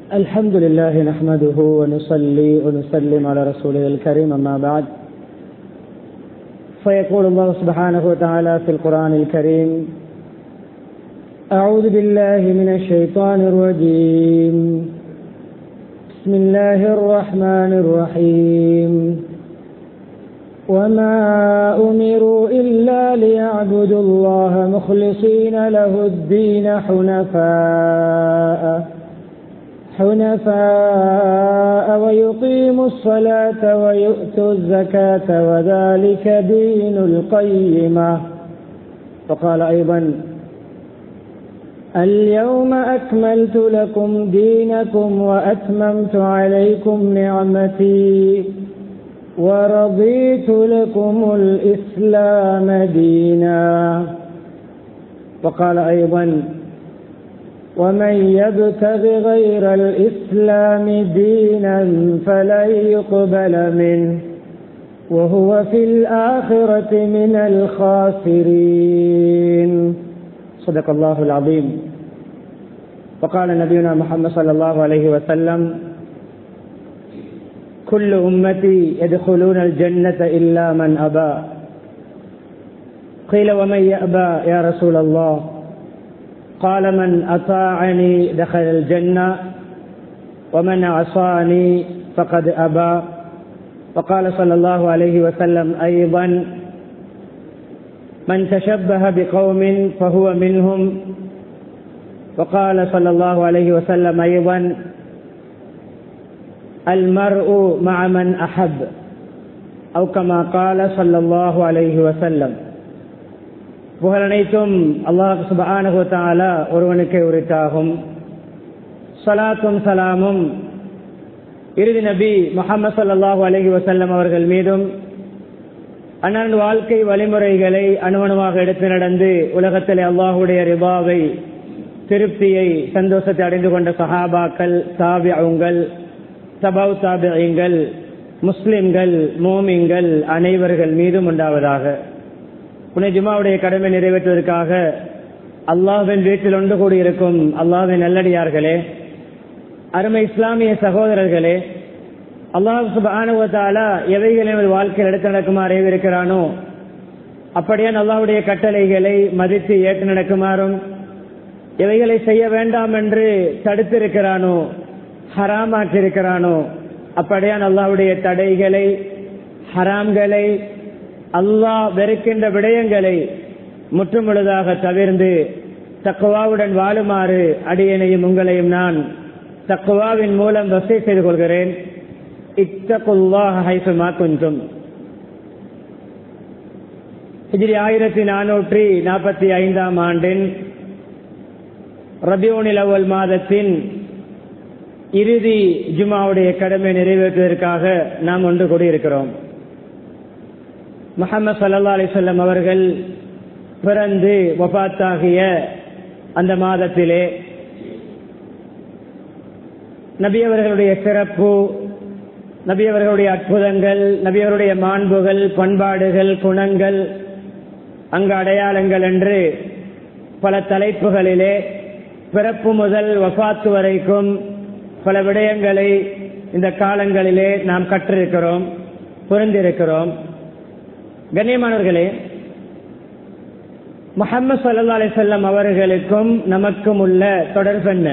الحمد لله نحمده ونصلي ونسلم على رسوله الكريم أما بعد فيقول الله سبحانه وتعالى في القرآن الكريم أعوذ بالله من الشيطان الرجيم بسم الله الرحمن الرحيم وما أمروا إلا ليعبدوا الله مخلصين له الدين حنفاء حنفاء ويقيموا الصلاة ويؤتوا الزكاة وذلك دين القيمة وقال أيضا اليوم أكملت لكم دينكم وأتممت عليكم نعمتي ورضيت لكم الإسلام دينا وقال أيضا ومن يبتغ غير الإسلام دينا فلن يقبل منه وهو في الآخرة من الخاسرين صدق الله العظيم وقال نبينا محمد صلى الله عليه وسلم كل أمتي يدخلون الجنة إلا من أبى قيل ومن يأبى يا رسول الله قال من أطاعني دخل الجنة ومن عصاني فقد أبى وقال صلى الله عليه وسلم أيضا من تشبه بقوم فهو منهم وقال صلى الله عليه وسلم أيضا المرء مع من أحب أو كما قال صلى الله عليه وسلم புகழனைத்தும் அல்லாஹ் சுபானுகுத்தாலா ஒருவனுக்கு உரித்தாகும் சலாத்தும் சலாமும் இறுதி நபி முகமது சல்லாஹூ அலஹி வசல்லம் அவர்கள் மீதும் அண்ணன் வாழ்க்கை வழிமுறைகளை அணுவணுவாக எடுத்து நடந்து உலகத்தில் அல்லாஹுடைய ரிபாவை திருப்தியை சந்தோஷத்தை அடைந்து கொண்ட சஹாபாக்கள் தாபியங்கள் சபாவ் தாபியங்கள் முஸ்லிம்கள் மோமிங்கள் அனைவர்கள் மீதும் உண்டாவதாக புனே ஜுமாவுடைய கடமை நிறைவேற்றுவதற்காக அல்லாஹின் வீட்டில் ஒன்று கூடியிருக்கும் அல்லாஹின் நல்லடியார்களே அருமை இஸ்லாமிய சகோதரர்களே அல்லாஹ் சுபானுவத்தாலா எவைகள் எனது வாழ்க்கையில் எடுத்து நடக்குமாறு இருக்கிறானோ அப்படியான் அல்லாஹுடைய கட்டளைகளை மதித்து ஏற்று நடக்குமாறும் எவைகளை செய்ய வேண்டாம் என்று தடுத்திருக்கிறானோ ஹராமாக்கியிருக்கிறானோ அப்படியான் அல்லாஹுடைய தடைகளை ஹராம்களை அல்லாஹ் வெறுக்கின்ற விடயங்களை முற்றுமுழுதாக தவிர்ந்து தக்குவாவுடன் வாழுமாறு அடியனையும் உங்களையும் நான் தக்குவாவின் மூலம் வசதி செய்து கொள்கிறேன் இத்தகுல்லாஹைசுமா குன்றும் இதில் ஆயிரத்தி நானூற்றி நாற்பத்தி ஐந்தாம் ஆண்டின் ரபியோனில் அவ்வல் மாதத்தின் இறுதி ஜுமாவுடைய கடமை நிறைவேற்றுவதற்காக நாம் ஒன்று கூடியிருக்கிறோம் முகமது சல்லா அலிசல்லம் அவர்கள் பிறந்து வபாத்தாகிய அந்த மாதத்திலே நபியவர்களுடைய சிறப்பு நபியவர்களுடைய அற்புதங்கள் நபியவருடைய மாண்புகள் பண்பாடுகள் குணங்கள் அங்கு அடையாளங்கள் என்று பல தலைப்புகளிலே பிறப்பு முதல் வபாத்து வரைக்கும் பல விடயங்களை இந்த காலங்களிலே நாம் கற்றிருக்கிறோம் புரிந்திருக்கிறோம் கண்ணியமானவர்களே முகமது சல்லா அலிசல்லம் அவர்களுக்கும் நமக்கும் உள்ள தொடர்பு என்ன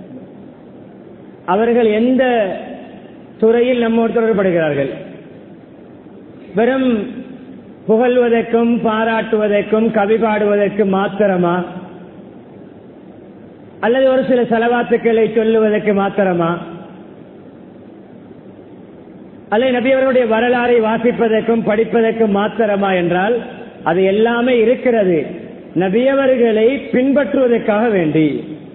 அவர்கள் எந்த துறையில் நம்மோடு தொடர்படுகிறார்கள் வெறும் புகழ்வதற்கும் பாராட்டுவதற்கும் கவி பாடுவதற்கும் மாத்திரமா அல்லது ஒரு சில செலவாத்துக்களை சொல்லுவதற்கு மாத்திரமா அல்லது நபி அவர்களுடைய வரலாறை வாசிப்பதற்கும் படிப்பதற்கும் மாத்திரமா என்றால் அது எல்லாமே இருக்கிறது நபியவர்களை பின்பற்றுவதற்காக வேண்டி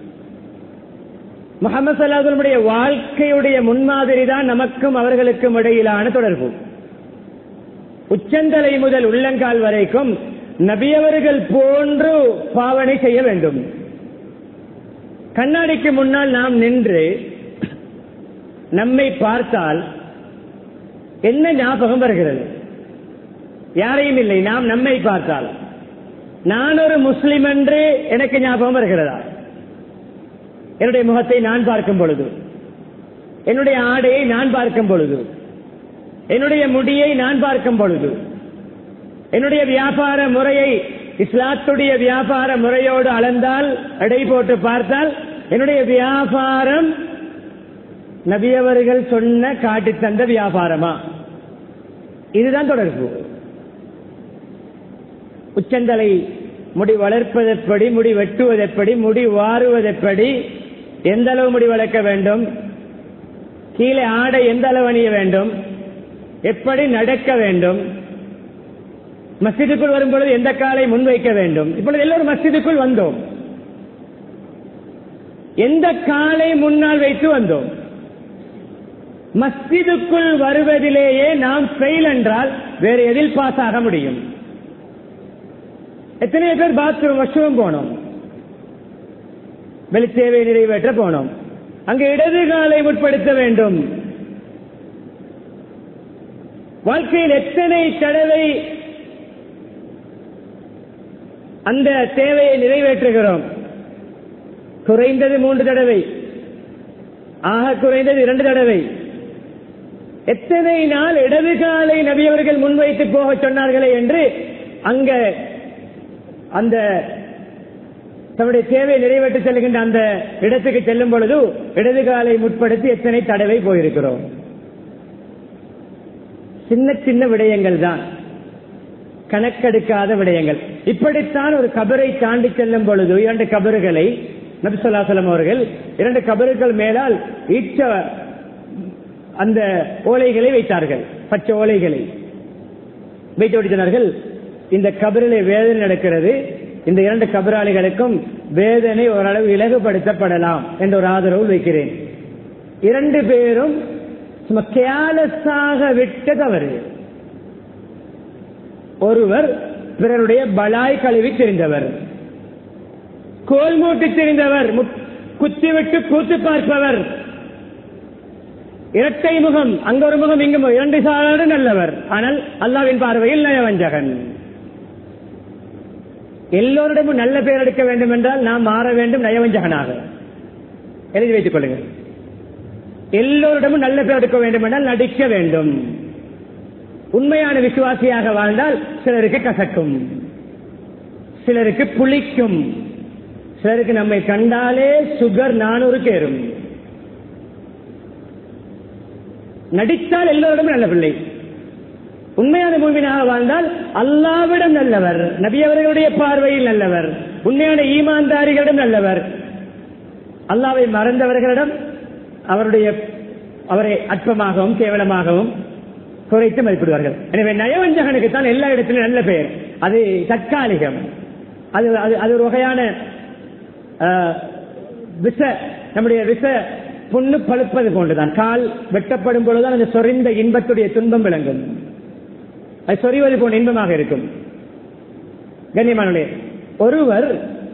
முகமது சல்லாஹனுடைய வாழ்க்கையுடைய முன்மாதிரி தான் நமக்கும் அவர்களுக்கும் இடையிலான தொடர்பு உச்சந்தலை முதல் உள்ளங்கால் வரைக்கும் நபியவர்கள் போன்று பாவனை செய்ய வேண்டும் கண்ணாடிக்கு முன்னால் நாம் நின்று நம்மை பார்த்தால் என்ன ஞாபகம் வருகிறது யாரையும் இல்லை நாம் நம்மை பார்த்தால் நான் ஒரு முஸ்லிம் என்று எனக்கு ஞாபகம் வருகிறதா என்னுடைய முகத்தை நான் பார்க்கும் பொழுது என்னுடைய ஆடையை நான் பார்க்கும் பொழுது என்னுடைய முடியை நான் பார்க்கும் பொழுது என்னுடைய வியாபார முறையை இஸ்லாத்துடைய வியாபார முறையோடு அளந்தால் எடை போட்டு பார்த்தால் என்னுடைய வியாபாரம் நபியவர்கள் சொன்ன காட்டி தந்த வியாபாரமா இதுதான் தொடர்பு உச்சந்தலை முடி வளர்ப்பதெப்படி முடி வெட்டுவதெப்படி முடி வாருவதெப்படி எந்த அளவு முடி வளர்க்க வேண்டும் கீழே ஆடை எந்த அளவு அணிய வேண்டும் எப்படி நடக்க வேண்டும் மஸ்ஜிதுக்குள் வரும்பொழுது எந்த காலை முன்வைக்க வேண்டும் இப்பொழுது எல்லோரும் மஸ்ஜிதுக்குள் வந்தோம் எந்த காலை முன்னால் வைத்து வந்தோம் மஸ்ஜிதுக்குள் வருவதிலேயே நாம் ஃபெயில் என்றால் வேறு எதில் பாஸ் ஆக முடியும் எத்தனை பேர் பாத்ரூம் வாஷ்ரூம் போனோம் வெளித்தேவை நிறைவேற்ற போனோம் அங்கு இடது காலை முற்படுத்த வேண்டும் வாழ்க்கையில் எத்தனை தடவை அந்த தேவையை நிறைவேற்றுகிறோம் குறைந்தது மூன்று தடவை ஆக குறைந்தது இரண்டு தடவை எத்தனை நாள் இடது காலை நபியவர்கள் முன்வைத்து போக சொன்னார்களே என்று அங்க அந்த தன்னுடைய தேவையை நிறைவேற்றி செல்கின்ற அந்த இடத்துக்கு செல்லும் பொழுது இடது காலை முற்படுத்தி எத்தனை தடவை போயிருக்கிறோம் சின்ன சின்ன விடயங்கள் தான் கணக்கெடுக்காத விடயங்கள் இப்படித்தான் ஒரு கபரை தாண்டி செல்லும் பொழுது இரண்டு கபறுகளை நபிசுல்லாசலம் அவர்கள் இரண்டு கபறுகள் மேலால் ஈச்ச அந்த ஓலைகளை வைத்தார்கள் பச்சை ஓலைகளை வைத்து ஓடித்தனார்கள் இந்த கபரிலே வேதனை நடக்கிறது இந்த இரண்டு கபராளிகளுக்கும் வேதனை ஓரளவு இலகுபடுத்தப்படலாம் என்ற ஒரு ஆதரவு வைக்கிறேன் இரண்டு பேரும் சும்மா கேலஸாக விட்ட தவறு ஒருவர் பிறருடைய பலாய் கழுவி தெரிந்தவர் கோல் மூட்டி தெரிந்தவர் குத்திவிட்டு கூத்து பார்ப்பவர் இரட்டை முகம் அங்க ஒரு முகம் இங்கு இரண்டு சாரோடு நல்லவர் ஆனால் அல்லாவின் பார்வையில் நயவஞ்சகன் எல்லோரிடமும் நல்ல பெயர் எடுக்க வேண்டும் என்றால் நாம் மாற வேண்டும் நயவஞ்சகனாக எழுதி வைத்துக் கொள்ளுங்கள் எல்லோரிடமும் நல்ல பெயர் எடுக்க வேண்டும் என்றால் நடிக்க வேண்டும் உண்மையான விசுவாசியாக வாழ்ந்தால் சிலருக்கு கசக்கும் சிலருக்கு புளிக்கும் சிலருக்கு நம்மை கண்டாலே சுகர் நானூறு கேரும் நடித்தால் எல்லோரிடமும் நல்ல பிள்ளை உண்மையான மூமினாக வாழ்ந்தால் அல்லாவிடம் நல்லவர் நபி அவர்களுடைய பார்வையில் நல்லவர் உண்மையான ஈமான்தாரிகளிடம் நல்லவர் அல்லாவை மறந்தவர்களிடம் அவருடைய அவரை அற்பமாகவும் கேவலமாகவும் குறைத்து மதிப்பிடுவார்கள் எனவே நயவஞ்சகனுக்கு தான் எல்லா இடத்திலும் நல்ல பெயர் அது தற்காலிகம் அது அது ஒரு வகையான விச நம்முடைய விச புண்ணு பழுப்பது போன்றுதான் கால் வெட்டப்படும் பொழுதுதான் அந்த சொறிந்த இன்பத்துடைய துன்பம் விளங்கும் அது சொறிவது போன்ற இன்பமாக இருக்கும் கண்ணியமானே ஒருவர்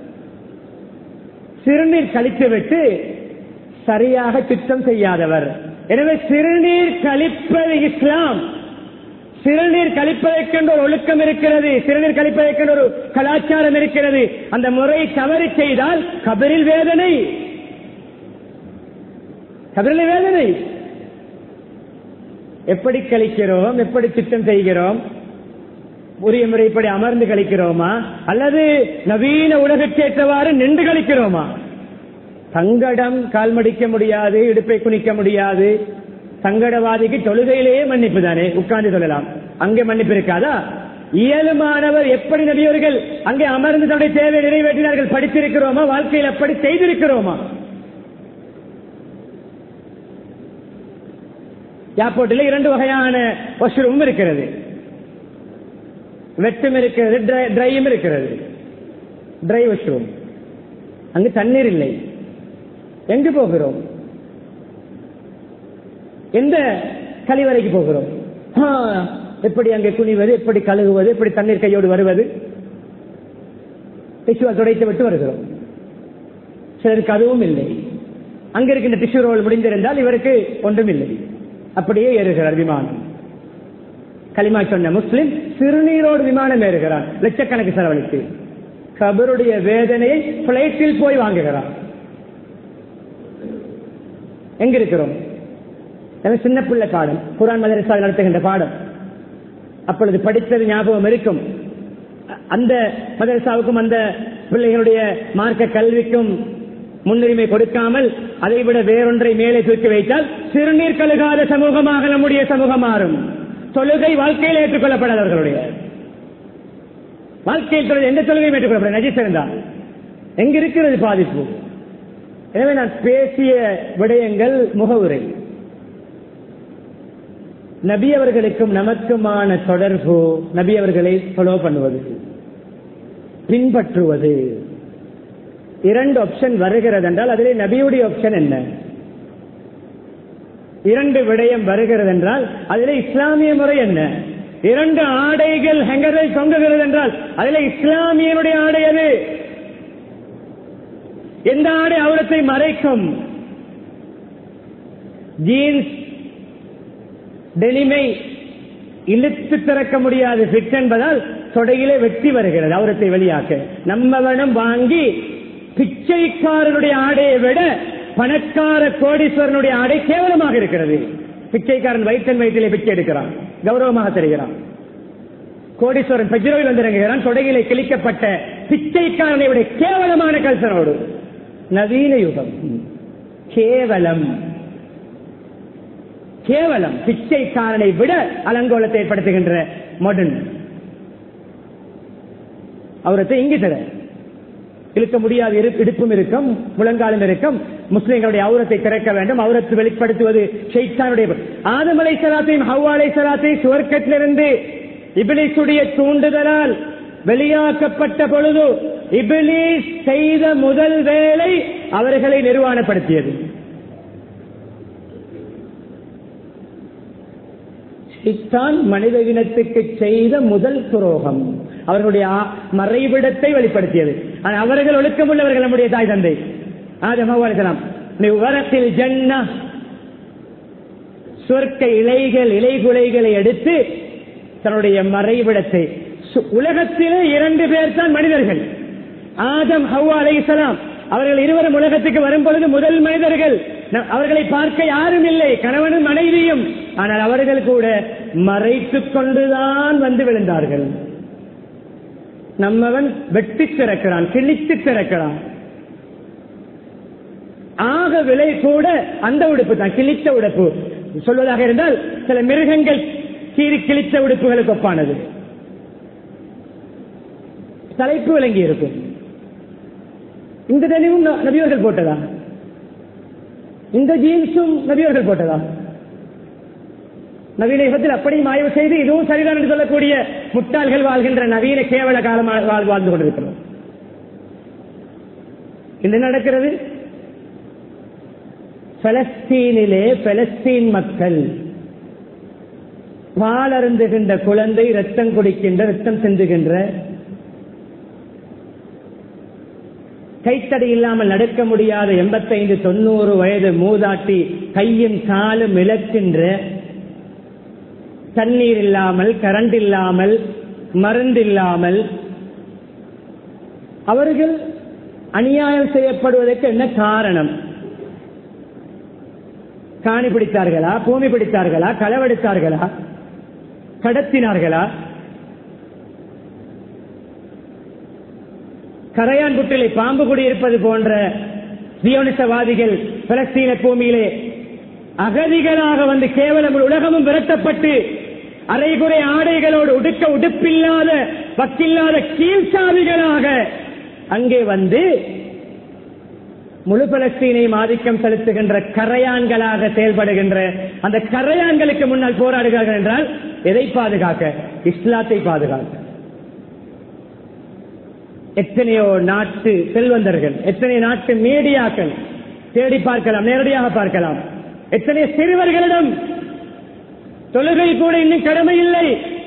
சிறுநீர் கழித்துவிட்டு சரியாக சுத்தம் செய்யாதவர் எனவே சிறுநீர் கழிப்பது இஸ்லாம் சிறுநீர் கழிப்பதற்கென்ற ஒரு ஒழுக்கம் இருக்கிறது சிறுநீர் கழிப்பதற்கென்ற ஒரு கலாச்சாரம் இருக்கிறது அந்த முறை தவறு செய்தால் கபரில் வேதனை கபரில் வேதனை எப்படி கழிக்கிறோம் எப்படி சுத்தம் செய்கிறோம் உரிய முறைப்படி அமர்ந்து கழிக்கிறோமா அல்லது நவீன உலகக்கேற்றவாறு நின்று கழிக்கிறோமா சங்கடம் கால் மடிக்க முடியாது இடுப்பை குனிக்க முடியாது சங்கடவாதிக்கு தொழுகையிலேயே மன்னிப்பு தானே உட்கார்ந்து சொல்லலாம் அங்கே மன்னிப்பு இருக்காதா இயலுமானவர் எப்படி நபியவர்கள் அங்கே அமர்ந்து தன்னுடைய தேவை நிறைவேற்றினார்கள் படித்திருக்கிறோமா வாழ்க்கையில் அப்படி செய்திருக்கிறோமா ஏர்போர்ட்டில் இரண்டு வகையான வாஷ்ரூம் இருக்கிறது வெட்டும் இருக்கிறது ட்ரையும் இருக்கிறது ட்ரை வாஷ்ரூம் அங்கு தண்ணீர் இல்லை எங்கு போகிறோம் எந்த கழிவறைக்கு போகிறோம் எப்படி அங்கே குனிவது எப்படி கழுகுவது எப்படி தண்ணீர் கையோடு வருவது டிஷ்யூ துடைத்து விட்டு வருகிறோம் சிலருக்கு அதுவும் இல்லை அங்க இருக்கின்ற டிஷ்யூ ரோல் முடிந்திருந்தால் இவருக்கு ஒன்றும் இல்லை அப்படியே ஏறுகிறார் விமானம் களிமா சொன்ன முஸ்லிம் சிறுநீரோடு விமானம் ஏறுகிறார் லட்சக்கணக்கு செலவழித்து கபருடைய வேதனையை பிளைட்டில் போய் வாங்குகிறார் எங்க இருக்கிறோம் எனக்கு சின்ன பிள்ளை பாடம் குரான் மதரசா நடத்துகின்ற பாடம் அப்பொழுது படித்தது ஞாபகம் இருக்கும் அந்த மதரசாவுக்கும் அந்த பிள்ளைகளுடைய மார்க்க கல்விக்கும் முன்னுரிமை கொடுக்காமல் அதை விட வேறொன்றை மேலே தூக்கி வைத்தால் சிறுநீர் கழுகாத சமூகமாக நம்முடைய சமூகம் மாறும் தொழுகை வாழ்க்கையில் ஏற்றுக்கொள்ளப்படாதவர்களுடைய வாழ்க்கையில் தொழுகை எந்த தொழுகையும் ஏற்றுக்கொள்ளப்பட நஜிஸ் இருந்தால் எங்க இருக்கிறது பாதிப்பு எனவே நான் பேசிய விடயங்கள் முகவுரை நபி அவர்களுக்கும் நமக்குமான தொடர்பு நபி அவர்களை ஃபாலோ பண்ணுவது பின்பற்றுவது இரண்டு ஆப்ஷன் வருகிறது என்றால் அதிலே நபியுடைய ஆப்ஷன் என்ன இரண்டு விடயம் வருகிறது என்றால் அதிலே இஸ்லாமிய முறை என்ன இரண்டு ஆடைகள் ஹெங்கரில் தொங்குகிறது என்றால் அதில் இஸ்லாமியனுடைய ஆடை அது எந்த ஆடை அவுரத்தை மறைக்கும் ஜீன்ஸ் டெனிமை இழுத்து திறக்க முடியாது ஃபிட் என்பதால் தொடையிலே வெட்டி வருகிறது அவுரத்தை வெளியாக்க நம்மவனும் வாங்கி பிச்சைக்காரனுடைய ஆடையை விட பணக்கார கோடீஸ்வரனுடைய ஆடை கேவலமாக இருக்கிறது பிச்சைக்காரன் வயிற்றன் வயிற்றிலே பிச்சை எடுக்கிறான் கௌரவமாக தெரிகிறான் கோடீஸ்வரன் பெஜ்ரோவில் வந்திறங்குகிறான் தொடையிலே கிழிக்கப்பட்ட பிச்சைக்காரனை விட கேவலமான கல்சனோடு நவீன யுகம் கேவலம் கேவலம் பிச்சைக்காரனை விட அலங்கோலத்தை ஏற்படுத்துகின்ற மாடர்ன் அவரத்தை இங்கு தர இழுக்க முடியாத இடுப்பும் இருக்கும் முழங்காலும் இருக்கும் முஸ்லிம்களுடைய அவுரத்தை திறக்க வேண்டும் அவுரத்து வெளிப்படுத்துவது ஷெய்தானுடைய ஆதமலை சலாத்தையும் ஹவ்வாலை சலாத்தையும் சுவர்க்கத்திலிருந்து இபிலிசுடைய தூண்டுதலால் வெளியாக்கப்பட்ட பொழுது இபிலிஸ் செய்த முதல் வேலை அவர்களை நிர்வாணப்படுத்தியது இத்தான் மனித இனத்துக்கு செய்த முதல் துரோகம் அவர்களுடைய மறைவிடத்தை வெளிப்படுத்தியது அவர்கள் ஒழுக்கமுள்ளவர்கள் நம்முடைய தாய் தந்தை ஆதமலாம் வரத்தில் ஜன்னா சொர்க்க இலைகள் இலைகுலைகளை எடுத்து தன்னுடைய மறைவிடத்தை உலகத்திலே இரண்டு பேர் தான் மனிதர்கள் ஆதம் ஹவ்வா அலைசலாம் அவர்கள் இருவரும் உலகத்துக்கு வரும் பொழுது முதல் மனிதர்கள் அவர்களை பார்க்க யாரும் இல்லை கணவனும் மனைவியும் ஆனால் அவர்கள் கூட மறைத்துக் கொண்டுதான் வந்து விழுந்தார்கள் நம்மவன் வெட்டி திறக்கிறான் கிழித்து திறக்கிறான் ஆக விலை கூட அந்த உடுப்பு தான் கிழித்த உடுப்பு சொல்வதாக இருந்தால் சில மிருகங்கள் கீறி கிழித்த உடுப்புகளுக்கு ஒப்பானது தலைப்பு விளங்கி இருக்கும் இந்த தெளிவும் நபியவர்கள் போட்டதா இந்த ஜீன்ஸும் நபியவர்கள் போட்டதா நவீன யுகத்தில் அப்படியும் ஆய்வு செய்து இதுவும் சரிதான் என்று சொல்லக்கூடிய முட்டாள்கள் வாழ்கின்ற நவீன கேவல காலமாக வாழ்ந்து கொண்டிருக்கிறோம் என்ன நடக்கிறது பலஸ்தீனிலே பலஸ்தீன் மக்கள் பால் அருந்துகின்ற குழந்தை ரத்தம் குடிக்கின்ற ரத்தம் சிந்துகின்ற கைத்தடி இல்லாமல் நடக்க முடியாத எண்பத்தைந்து தொண்ணூறு வயது மூதாட்டி கையும் காலும் இழக்கின்ற தண்ணீர் இல்லாமல் கரண்ட் இல்லாமல் மருந்து இல்லாமல் அவர்கள் அநியாயம் செய்யப்படுவதற்கு என்ன காரணம் காணி பிடித்தார்களா பூமி பிடித்தார்களா களவெடுத்தார்களா கடத்தினார்களா கரையான் புட்டிலை பாம்பு குடியிருப்பது போன்ற தியோனிசவாதிகள் பலஸ்தீன பூமியிலே அகதிகளாக வந்து கேவலம் உலகமும் விரட்டப்பட்டு அரைகுறை ஆடைகளோடு உடுக்க உடுப்பில்லாத பக்கில்லாத கீழ்சாதிகளாக அங்கே வந்து முழு பலஸ்தீனையும் ஆதிக்கம் செலுத்துகின்ற கரையான்களாக செயல்படுகின்ற அந்த கரையான்களுக்கு முன்னால் போராடுகிறார்கள் என்றால் எதை பாதுகாக்க இஸ்லாத்தை பாதுகாக்க எத்தனையோ நாட்டு செல்வந்தர்கள் எத்தனையோ நாட்டு மீடியாக்கள் தேடி பார்க்கலாம் நேரடியாக பார்க்கலாம் எத்தனை சிறுவர்களிடம் தொழுகை கூட இன்னும் கடமை இல்லை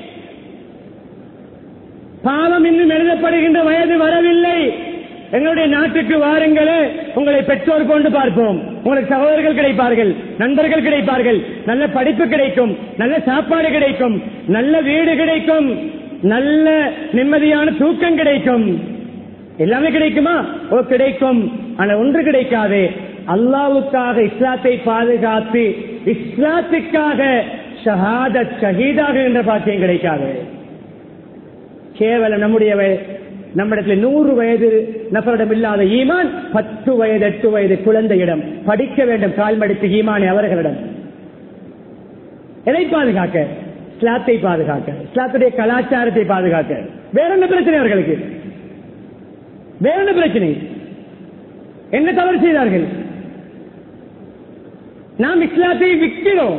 பாவம் இன்னும் எழுதப்படுகின்ற வயது வரவில்லை எங்களுடைய நாட்டுக்கு வாருங்களே உங்களை பெற்றோர் கொண்டு பார்ப்போம் உங்களுக்கு சகோதரர்கள் கிடைப்பார்கள் நண்பர்கள் கிடைப்பார்கள் நல்ல படிப்பு கிடைக்கும் நல்ல சாப்பாடு கிடைக்கும் நல்ல வீடு கிடைக்கும் நல்ல நிம்மதியான தூக்கம் கிடைக்கும் எல்லாமே கிடைக்குமா ஓ கிடைக்கும் ஆனா ஒன்று கிடைக்காது அல்லாவுக்காக இஸ்லாத்தை பாதுகாத்து இஸ்லாத்துக்காக ஷஹாதத் ஷஹீதாகுகின்ற பாக்கியம் கிடைக்காது கேவலம் நம்முடைய வய- நம்மிடத்தில் நூறு வயது நபரிடம் இல்லாத ஈமான் பத்து வயது எட்டு வயது குழந்தையிடம் படிக்க வேண்டும் கால்மடித்து ஈமானை அவர்களிடம் எதை பாதுகாக்க இஸ்லாத்தை பாதுகாக்க இஸ்லாத்துடைய கலாச்சாரத்தை பாதுகாக்க வேற என்ன பிரச்சனை அவர்களுக்கு வேற என்ன பிரச்சனை என்ன தவறு செய்தார்கள் நாம் இஸ்லாத்தை விற்கிறோம்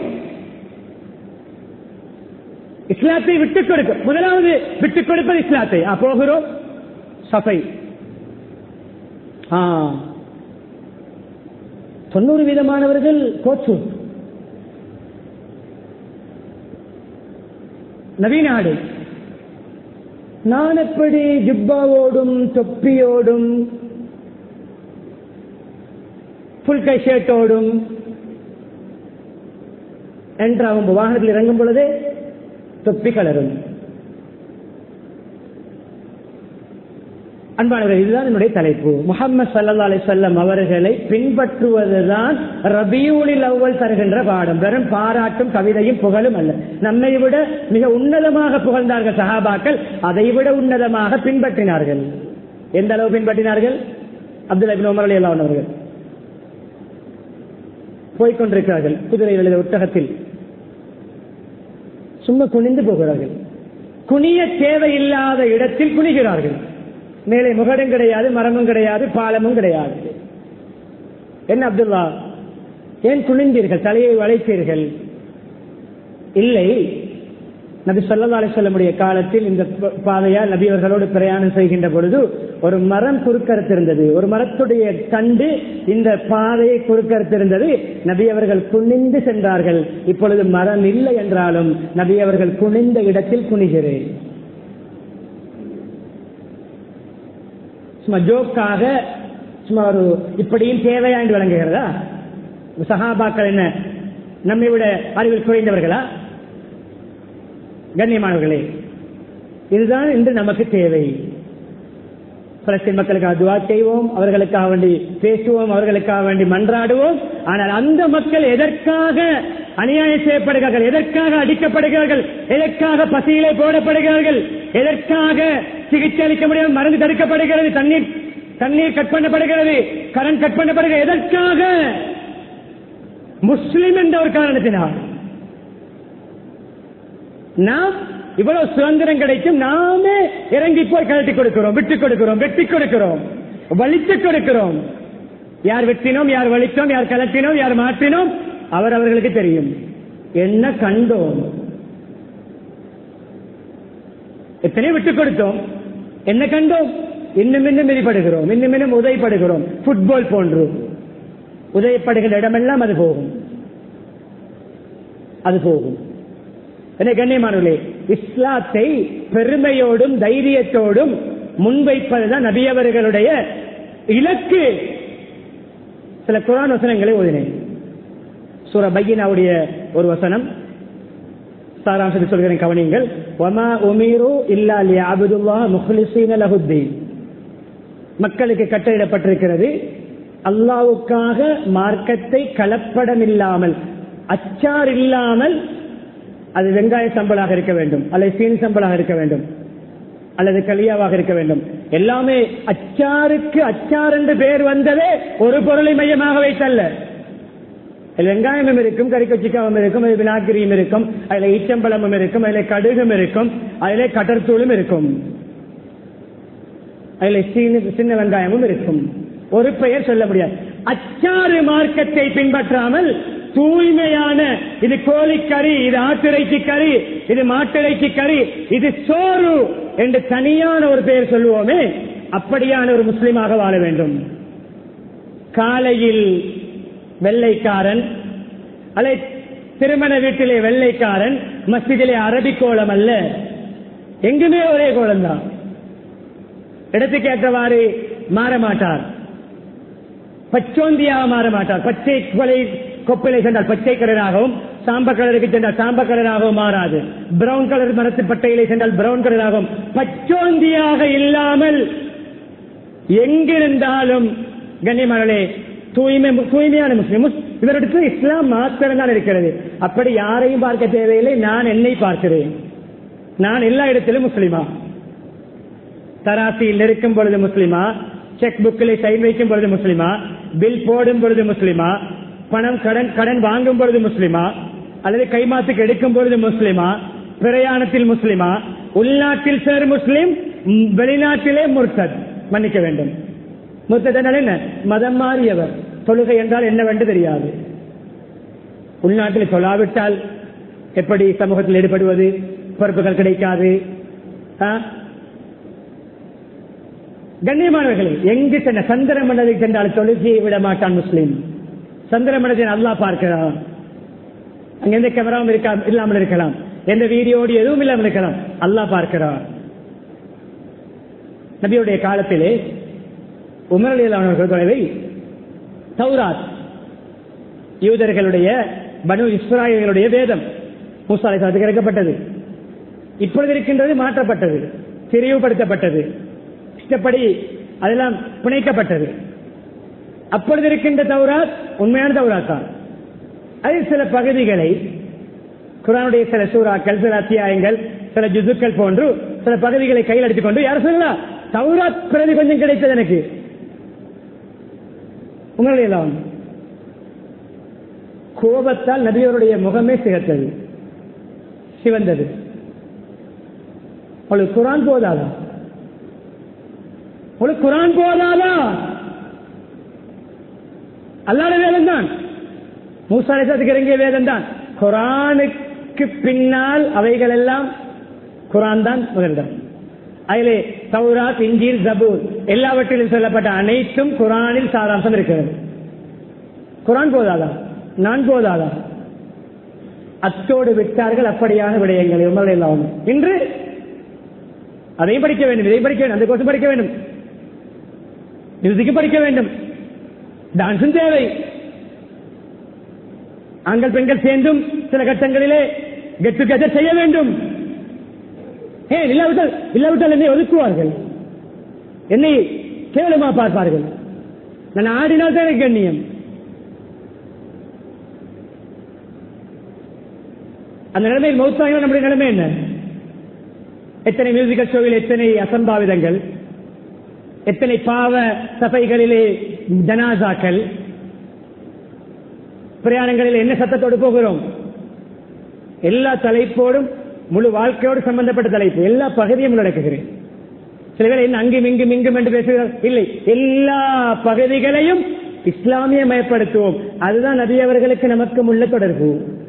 இஸ்லாத்தை விட்டுக் கொடுக்க முதலாவது விட்டுக் கொடுப்பது இஸ்லாத்தை ஆ, போகிறோம் சஃபை ஆ. தொண்ணூறு வீதமானவர்கள் கோச்சு நவீன ஆடை நான் எப்படி ஜிப்பாவோடும் தொப்பியோடும் ஃபுல் கை ஷர்ட்டோடும் என்று அவன் வாகனத்தில் இறங்கும் பொழுதே தொப்பி கலரும் அன்பானவர்கள் இதுதான் என்னுடைய தலைப்பு முகமது சல்லா அலிசல்லம் அவர்களை பின்பற்றுவதுதான் ரபியூலில் அவ்வல் தருகின்ற பாடம் வெறும் பாராட்டும் கவிதையும் புகழும் அல்ல நம்மை விட மிக உன்னதமாக புகழ்ந்தார்கள் சஹாபாக்கள் அதை விட உன்னதமாக பின்பற்றினார்கள் எந்த அளவு பின்பற்றினார்கள் அப்துல் அபின் உமர் அலி அல்லாஹ் அவர்கள் போய்கொண்டிருக்கிறார்கள் குதிரை எழுத ஒட்டகத்தில் சும்மா குனிந்து போகிறார்கள் குனிய தேவையில்லாத இடத்தில் குனிகிறார்கள் மேலே முகடும் கிடையாது மரமும் கிடையாது பாலமும் கிடையாது என்ன அப்துல்லா ஏன் குனிந்தீர்கள் தலையை வளைத்தீர்கள் இல்லை நபி சொல்லா அலிசல்லமுடைய காலத்தில் இந்த ப- பாதையால் நபி அவர்களோடு பிரயாணம் செய்கின்ற பொழுது ஒரு மரம் குறுக்கறுத்திருந்தது ஒரு மரத்துடைய தண்டு இந்த பாதையை குறுக்கறுத்திருந்தது நபி அவர்கள் குனிந்து சென்றார்கள் இப்பொழுது மரம் இல்லை என்றாலும் நபி அவர்கள் குனிந்த இடத்தில் குனிகிறேன் சும்மா ஜோக்காக சும்மா ஒரு இப்படியும் தேவையா என்று வழங்குகிறதா சஹாபாக்கள் என்ன நம்மை விட அறிவில் குறைந்தவர்களா கண்ணியமானவர்களே இதுதான் இன்று நமக்கு தேவை பலஸ்தீன் மக்களுக்காக துவா செய்வோம் அவர்களுக்காக வேண்டி பேசுவோம் அவர்களுக்காக வேண்டி மன்றாடுவோம் ஆனால் அந்த மக்கள் எதற்காக அநியாயம் செய்யப்படுகிறார்கள் எதற்காக அடிக்கப்படுகிறார்கள் எதற்காக பசியிலே போடப்படுகிறார்கள் எதற்காக சிகிச்சை அளிக்க முடியாமல் மருந்து தடுக்கப்படுகிறது தண்ணீர் தண்ணீர் கட் பண்ணப்படுகிறது கரண்ட் கட் பண்ணப்படுகிறது எதற்காக முஸ்லிம் என்ற ஒரு காரணத்தினால் நாம் இவ்வளவு சுதந்திரம் கிடைக்கும் நாமே இறங்கி போய் கழட்டி கொடுக்கிறோம் விட்டுக் கொடுக்கிறோம் வெட்டி கொடுக்கிறோம் வலித்துக் கொடுக்கிறோம் யார் வெட்டினோம் யார் வலித்தோம் யார் கலட்டினோம் யார் மாற்றினோம் அவர் அவர்களுக்கு தெரியும் என்ன கண்டோம் எத்தனையோ விட்டுக் கொடுத்தோம் என்ன கண்டோம் இன்னும் இன்னும் மிதிப்படுகிறோம் இன்னும் இன்னும் உதவிப்படுகிறோம் ஃபுட்பால் போன்று உதயப்படுகிற இடமெல்லாம் அது போகும் அது போகும் என்ன கண்ணியமானவர்களே இஸ்லாத்தை பெருமையோடும் தைரியத்தோடும் முன்வைப்பதுதான் நபியவர்களுடைய இலக்கு சில குரான் வசனங்களை ஓதினேன் சூர பையனாவுடைய ஒரு வசனம் சாராம்சத்தை சொல்கிறேன் கவனிங்கள் வமா உமீரு இல்லா லியஅபுதுல்லாஹ் முஹ்லிஸீன லஹுத்தீன் மக்களுக்கு கட்டளையிடப்பட்டிருக்கிறது அல்லாவுக்காக மார்க்கத்தை கலப்படம் இல்லாமல் அச்சார் இல்லாமல் அது வெங்காய சம்பளாக இருக்க வேண்டும் அல்லது சீனி சம்பளாக இருக்க வேண்டும் அல்லது கலியாவாக இருக்க வேண்டும் எல்லாமே அச்சாருக்கு அச்சார் என்று பெயர் வந்ததே ஒரு பொருளை மையமாக வைத்தல்ல அதில் வெங்காயமும் இருக்கும் கறிக்கொச்சிக்காவும் இருக்கும் அதில் வினாக்கிரியும் இருக்கும் அதில் ஈச்சம்பழமும் இருக்கும் அதில் கடுகும் இருக்கும் அதில் கடற்தூளும் இருக்கும் அதில் சீனி சின்ன வெங்காயமும் இருக்கும் ஒரு பெயர் சொல்ல முடியாது அச்சாறு மார்க்கத்தை பின்பற்றாமல் தூய்மையான இது கோழிக்கறி இது ஆட்டிறைச்சி கறி இது மாட்டிறைச்சி கறி இது சோறு என்று தனியான ஒரு பெயர் சொல்லுவோமே அப்படியான ஒரு முஸ்லிமாக வாழ வேண்டும் காலையில் வெள்ளைக்காரன் அல்ல திருமண வீட்டிலே வெள்ளைக்காரன் மஸ்ஜிதிலே அரபி கோலம் அல்ல எங்குமே ஒரே கோலம் தான் இடத்துக்கு ஏற்றவாறு மாற மாட்டார் பச்சோந்தியாக மாற மாட்டார் பச்சை கொலை கொப்பிலை சென்றால் பச்சை கலராகவும் சாம்ப கலருக்கு சென்றால் சாம்ப கலராகவும் மாறாது பிரவுன் கலர் மரத்து பட்டையிலே சென்றால் பிரவுன் கலராகவும் பச்சோந்தியாக இல்லாமல் எங்கிருந்தாலும் கண்ணியமானே தூய்மை தூய்மையான முஸ்லிம் முஸ்- இவரிடத்து இஸ்லாம் மாத்திரம் தான் இருக்கிறது அப்படி யாரையும் பார்க்க தேவையில்லை நான் என்னை பார்க்கிறேன் நான் எல்லா இடத்திலும் முஸ்லிமா தராசியில் இருக்கும் பொழுது முஸ்லிமா செக் புக்கில் சைன் வைக்கும் பொழுது முஸ்லிமா பில் போடும் பொழுது முஸ்லிமா பணம் கடன் கடன் வாங்கும் பொழுது முஸ்லிமா அல்லது கைமாத்துக்கு எடுக்கும் பொழுது முஸ்லிமா பிரயாணத்தில் முஸ்லிமா உள்நாட்டில் சேர் முஸ்லிம் ம், வெளிநாட்டிலே முர்த்தத் மன்னிக்க வேண்டும் முர்த்தத் என்றால் என்ன மதம் மாறியவர் தொழுகை என்றால் என்னவென்று தெரியாது உள்நாட்டில் தொழாவிட்டால் எப்படி சமூகத்தில் ஈடுபடுவது பொறுப்புகள் கிடைக்காது ஆ? கண்ணியமானவர்களே எங்கு சென்ற சந்திர மண்டலத்தை சென்றால் தொழுகையை விட மாட்டான் முஸ்லீம் சந்திர மண்டலத்தை அல்லாஹ் பார்க்கிறான் அங்க எந்த கேமராவும் இருக்கா இல்லாமல் இருக்கலாம் எந்த வீடியோடு எதுவும் இல்லாமல் இருக்கலாம் அல்லாஹ் பார்க்கிறான் நபியுடைய காலத்திலே உமரலியலானவர்கள் தொலைவை தௌராத் யூதர்களுடைய பனு இஸ்ராயலுடைய வேதம் மூசாலை சாத்துக்கு இறக்கப்பட்டது இப்பொழுது இருக்கின்றது மாற்றப்பட்டது திரிவுபடுத்தப்பட்டது இஷ்டப்படி அதெல்லாம் பிணைக்கப்பட்டது அப்பொழுது இருக்கின்ற தௌராத் உண்மையான தௌராத் தான் அதில் சில பகுதிகளை குரானுடைய சில சூறாக்கள் சில அத்தியாயங்கள் சில ஜுசுக்கள் போன்று சில பகுதிகளை கையில் எடுத்துக்கொண்டு யார் சொல்லலாம் தௌராத் பிரதி கொஞ்சம் கிடைத்தது எனக்கு உங்களுடைய எல்லாம் கோபத்தால் நபியவருடைய முகமே சிகத்தது சிவந்தது அவளுக்கு குரான் போதாதா உங்களுக்கு குரான் போதாதா அல்லாத வேதம் தான் மூசாலேசத்துக்கு இறங்கிய வேதம் தான் குரானுக்கு பின்னால் அவைகள் எல்லாம் குரான் தான் முதலிடம் அதிலே தௌராத் இஞ்சில் ஜபூர் எல்லாவற்றிலும் சொல்லப்பட்ட அனைத்தும் குரானில் சாராம்சம் இருக்கிறது குரான் போதாதா நான் போதாதா அத்தோடு விட்டார்கள் அப்படியான விடயங்கள் உங்களுடைய எல்லாம் இன்று அதையும் படிக்க வேண்டும் இதையும் படிக்க வேண்டும் அந்த கோர்ஸ் படிக்க வேண்டும் மியூசிக்கு படிக்க வேண்டும் டான்ஸும் தேவை ஆண்கள் பெண்கள் சேர்ந்தும் சில கட்டங்களிலே கெட் டுகெதர் செய்ய வேண்டும் ஏன் இல்லாவிட்டால் இல்லாவிட்டால் என்னை ஒதுக்குவார்கள் என்னை கேவலமா பார்ப்பார்கள் நான் ஆடினால் தான் எனக்கு கண்ணியம் அந்த நிலைமையில் மௌத்தாகினால் நம்முடைய நிலைமை என்ன எத்தனை மியூசிக்கல் ஷோவில் எத்தனை அசம்பாவிதங்கள் எத்தனை பாவ சபைகளிலே ஜனாசாக்கள் பிரயாணங்களில் என்ன சத்தத்தோடு போகிறோம் எல்லா தலைப்போடும் முழு வாழ்க்கையோடு சம்பந்தப்பட்ட தலைப்பு எல்லா பகுதியும் நடக்குகிறேன் சில பேர் என்ன அங்கும் இங்கும் இங்கும் என்று பேசுகிறார் இல்லை எல்லா பகுதிகளையும் இஸ்லாமிய மயப்படுத்துவோம் அதுதான் நபி அவர்களுக்கு நமக்கும் உள்ள தொடர்பு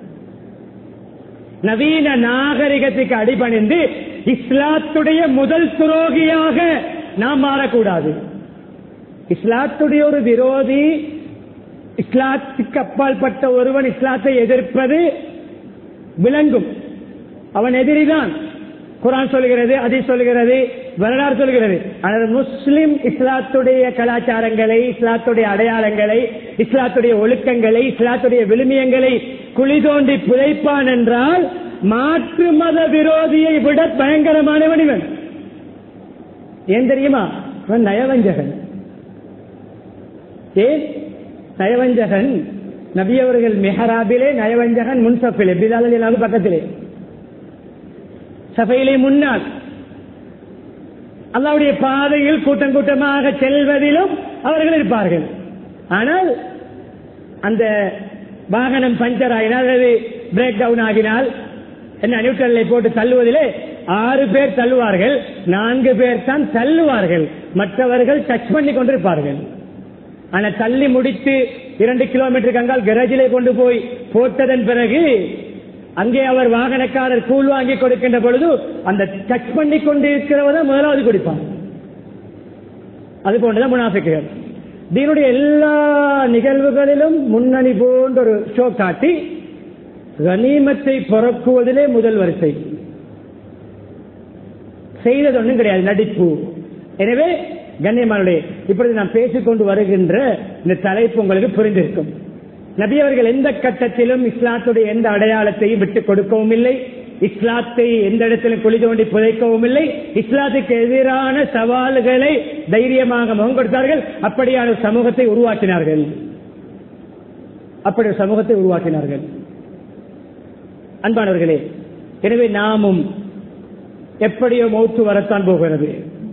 நவீன நாகரிகத்துக்கு அடிபணிந்து இஸ்லாத்துடைய முதல் துரோகியாக நாம் மாறக்கூடாது இஸ்லாத்துடைய ஒரு விரோதி இஸ்லாத்துக்கு அப்பாற்பட்ட ஒருவன் இஸ்லாத்தை எதிர்ப்பது விளங்கும் அவன் எதிரிதான் குரான் சொல்கிறது அதி சொல்கிறது வரலாறு சொல்கிறது ஆனால் முஸ்லிம் இஸ்லாத்துடைய கலாச்சாரங்களை இஸ்லாத்துடைய அடையாளங்களை இஸ்லாத்துடைய ஒழுக்கங்களை இஸ்லாத்துடைய விழுமியங்களை குழி தோண்டி புதைப்பான் என்றால் மாற்று மத விரோதியை விட பயங்கரமானவன் இவன் ஏன் தெரியுமா இவன் நயவஞ்சகன் ஏன் நயவஞ்சகன் நபியவர்கள் மெஹராபிலே நயவஞ்சகன் முன்சப்பிலே பிலாலினாலும் பக்கத்திலே சபையிலே முன்னால் அல்லாவுடைய பாதையில் கூட்டம் கூட்டமாக செல்வதிலும் அவர்கள் இருப்பார்கள் ஆனால் அந்த வாகனம் பஞ்சர் ஆகினால் அல்லது பிரேக் டவுன் ஆகினால் என்ன நியூட்ரலை போட்டு தள்ளுவதிலே ஆறு பேர் தள்ளுவார்கள் நான்கு பேர் தான் தள்ளுவார்கள் மற்றவர்கள் டச் பண்ணி கொண்டிருப்பார்கள் ஆனா தள்ளி முடித்து இரண்டு கிலோமீட்டருக்கு அங்கால் கரேஜிலே கொண்டு போய் போட்டதன் பிறகு அங்கே அவர் வாகனக்காரர் கூழ் வாங்கி கொடுக்கின்ற பொழுது அந்த டச் பண்ணி கொண்டு இருக்கிறவதான் முதலாவது குடிப்பான் அது போன்றதான் முனாஃபிக்குகள் தீனுடைய எல்லா நிகழ்வுகளிலும் முன்னணி போன்ற ஒரு ஷோ காட்டி கனிமத்தை பொறக்குவதிலே முதல் வரிசை செய்தது ஒன்றும் கிடையாது நடிப்பு எனவே கண்ணியமானுடைய இப்பொழுது நாம் பேசிக்கொண்டு வருகின்ற இந்த தலைப்பு உங்களுக்கு புரிந்திருக்கும் நபி அவர்கள் எந்த கட்டத்திலும் இஸ்லாத்துடைய எந்த அடையாளத்தையும் விட்டுக் கொடுக்கவும் இல்லை இஸ்லாத்தை எந்த இடத்திலும் குழி தோண்டி புதைக்கவும் இல்லை இஸ்லாத்துக்கு எதிரான சவால்களை தைரியமாக முகம் கொடுத்தார்கள் அப்படியான ஒரு சமூகத்தை உருவாக்கினார்கள் அப்படி ஒரு சமூகத்தை உருவாக்கினார்கள் அன்பானவர்களே எனவே நாமும் எப்படியோ மௌத்து வரத்தான் போகிறது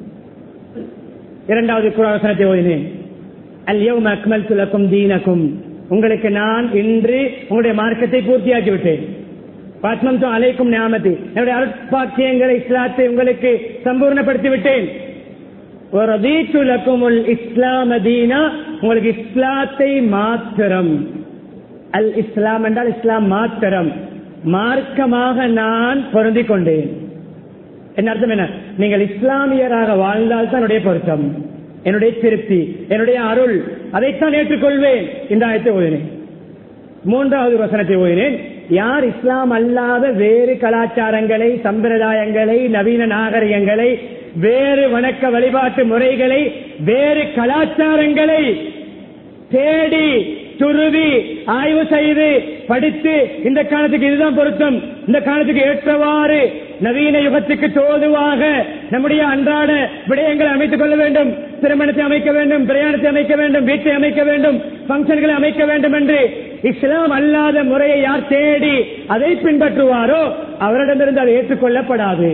இரண்டாவது குராசனத்தை ஓதினேன் அல்யவும் அக்மல் துலக்கும் தீனக்கும் உங்களுக்கு நான் இன்று உங்களுடைய மார்க்கத்தை பூர்த்தியாக்கி விட்டேன் பாத்மம் அலைக்கும் ஞாபகத்தை என்னுடைய அருட்பாக்கியங்களை இஸ்லாத்தை உங்களுக்கு சம்பூர்ணப்படுத்தி விட்டேன் ஒரு வீட்டுலக்கும் இஸ்லாம தீனா உங்களுக்கு இஸ்லாத்தை மாத்திரம் அல் இஸ்லாம் என்றால் இஸ்லாம் மாத்திரம் மார்க்கமாக நான் பொருந்திக் கொண்டேன் என்ன அர்த்தம் என்ன நீங்கள் இஸ்லாமியராக வாழ்ந்தால் தான் என்னுடைய பொருத்தம் என்னுடைய திருப்தி என்னுடைய அருள் அதைத்தான் ஏற்றுக்கொள்வேன் இந்த ஆயத்தை ஓதினேன் மூன்றாவது வசனத்தை ஓதினேன் யார் இஸ்லாம் அல்லாத வேறு கலாச்சாரங்களை சம்பிரதாயங்களை நவீன நாகரிகங்களை வேறு வணக்க வழிபாட்டு முறைகளை வேறு கலாச்சாரங்களை தேடி துருவி ஆய்வு செய்து படித்து இந்த காலத்துக்கு இதுதான் பொருத்தம் இந்த காலத்துக்கு ஏற்றவாறு நவீன யுகத்துக்கு தோதுவாக நம்முடைய அன்றாட விடயங்களை அமைத்துக் கொள்ள வேண்டும் திருமணத்தை அமைக்க வேண்டும் பிரயாணத்தை அமைக்க வேண்டும் வீட்டை அமைக்க வேண்டும் பங்கன்களை அமைக்க வேண்டும் என்று இஸ்லாம் அல்லாத முறையை யார் தேடி அதை பின்பற்றுவாரோ அவரிடமிருந்து அது ஏற்றுக்கொள்ளப்படாது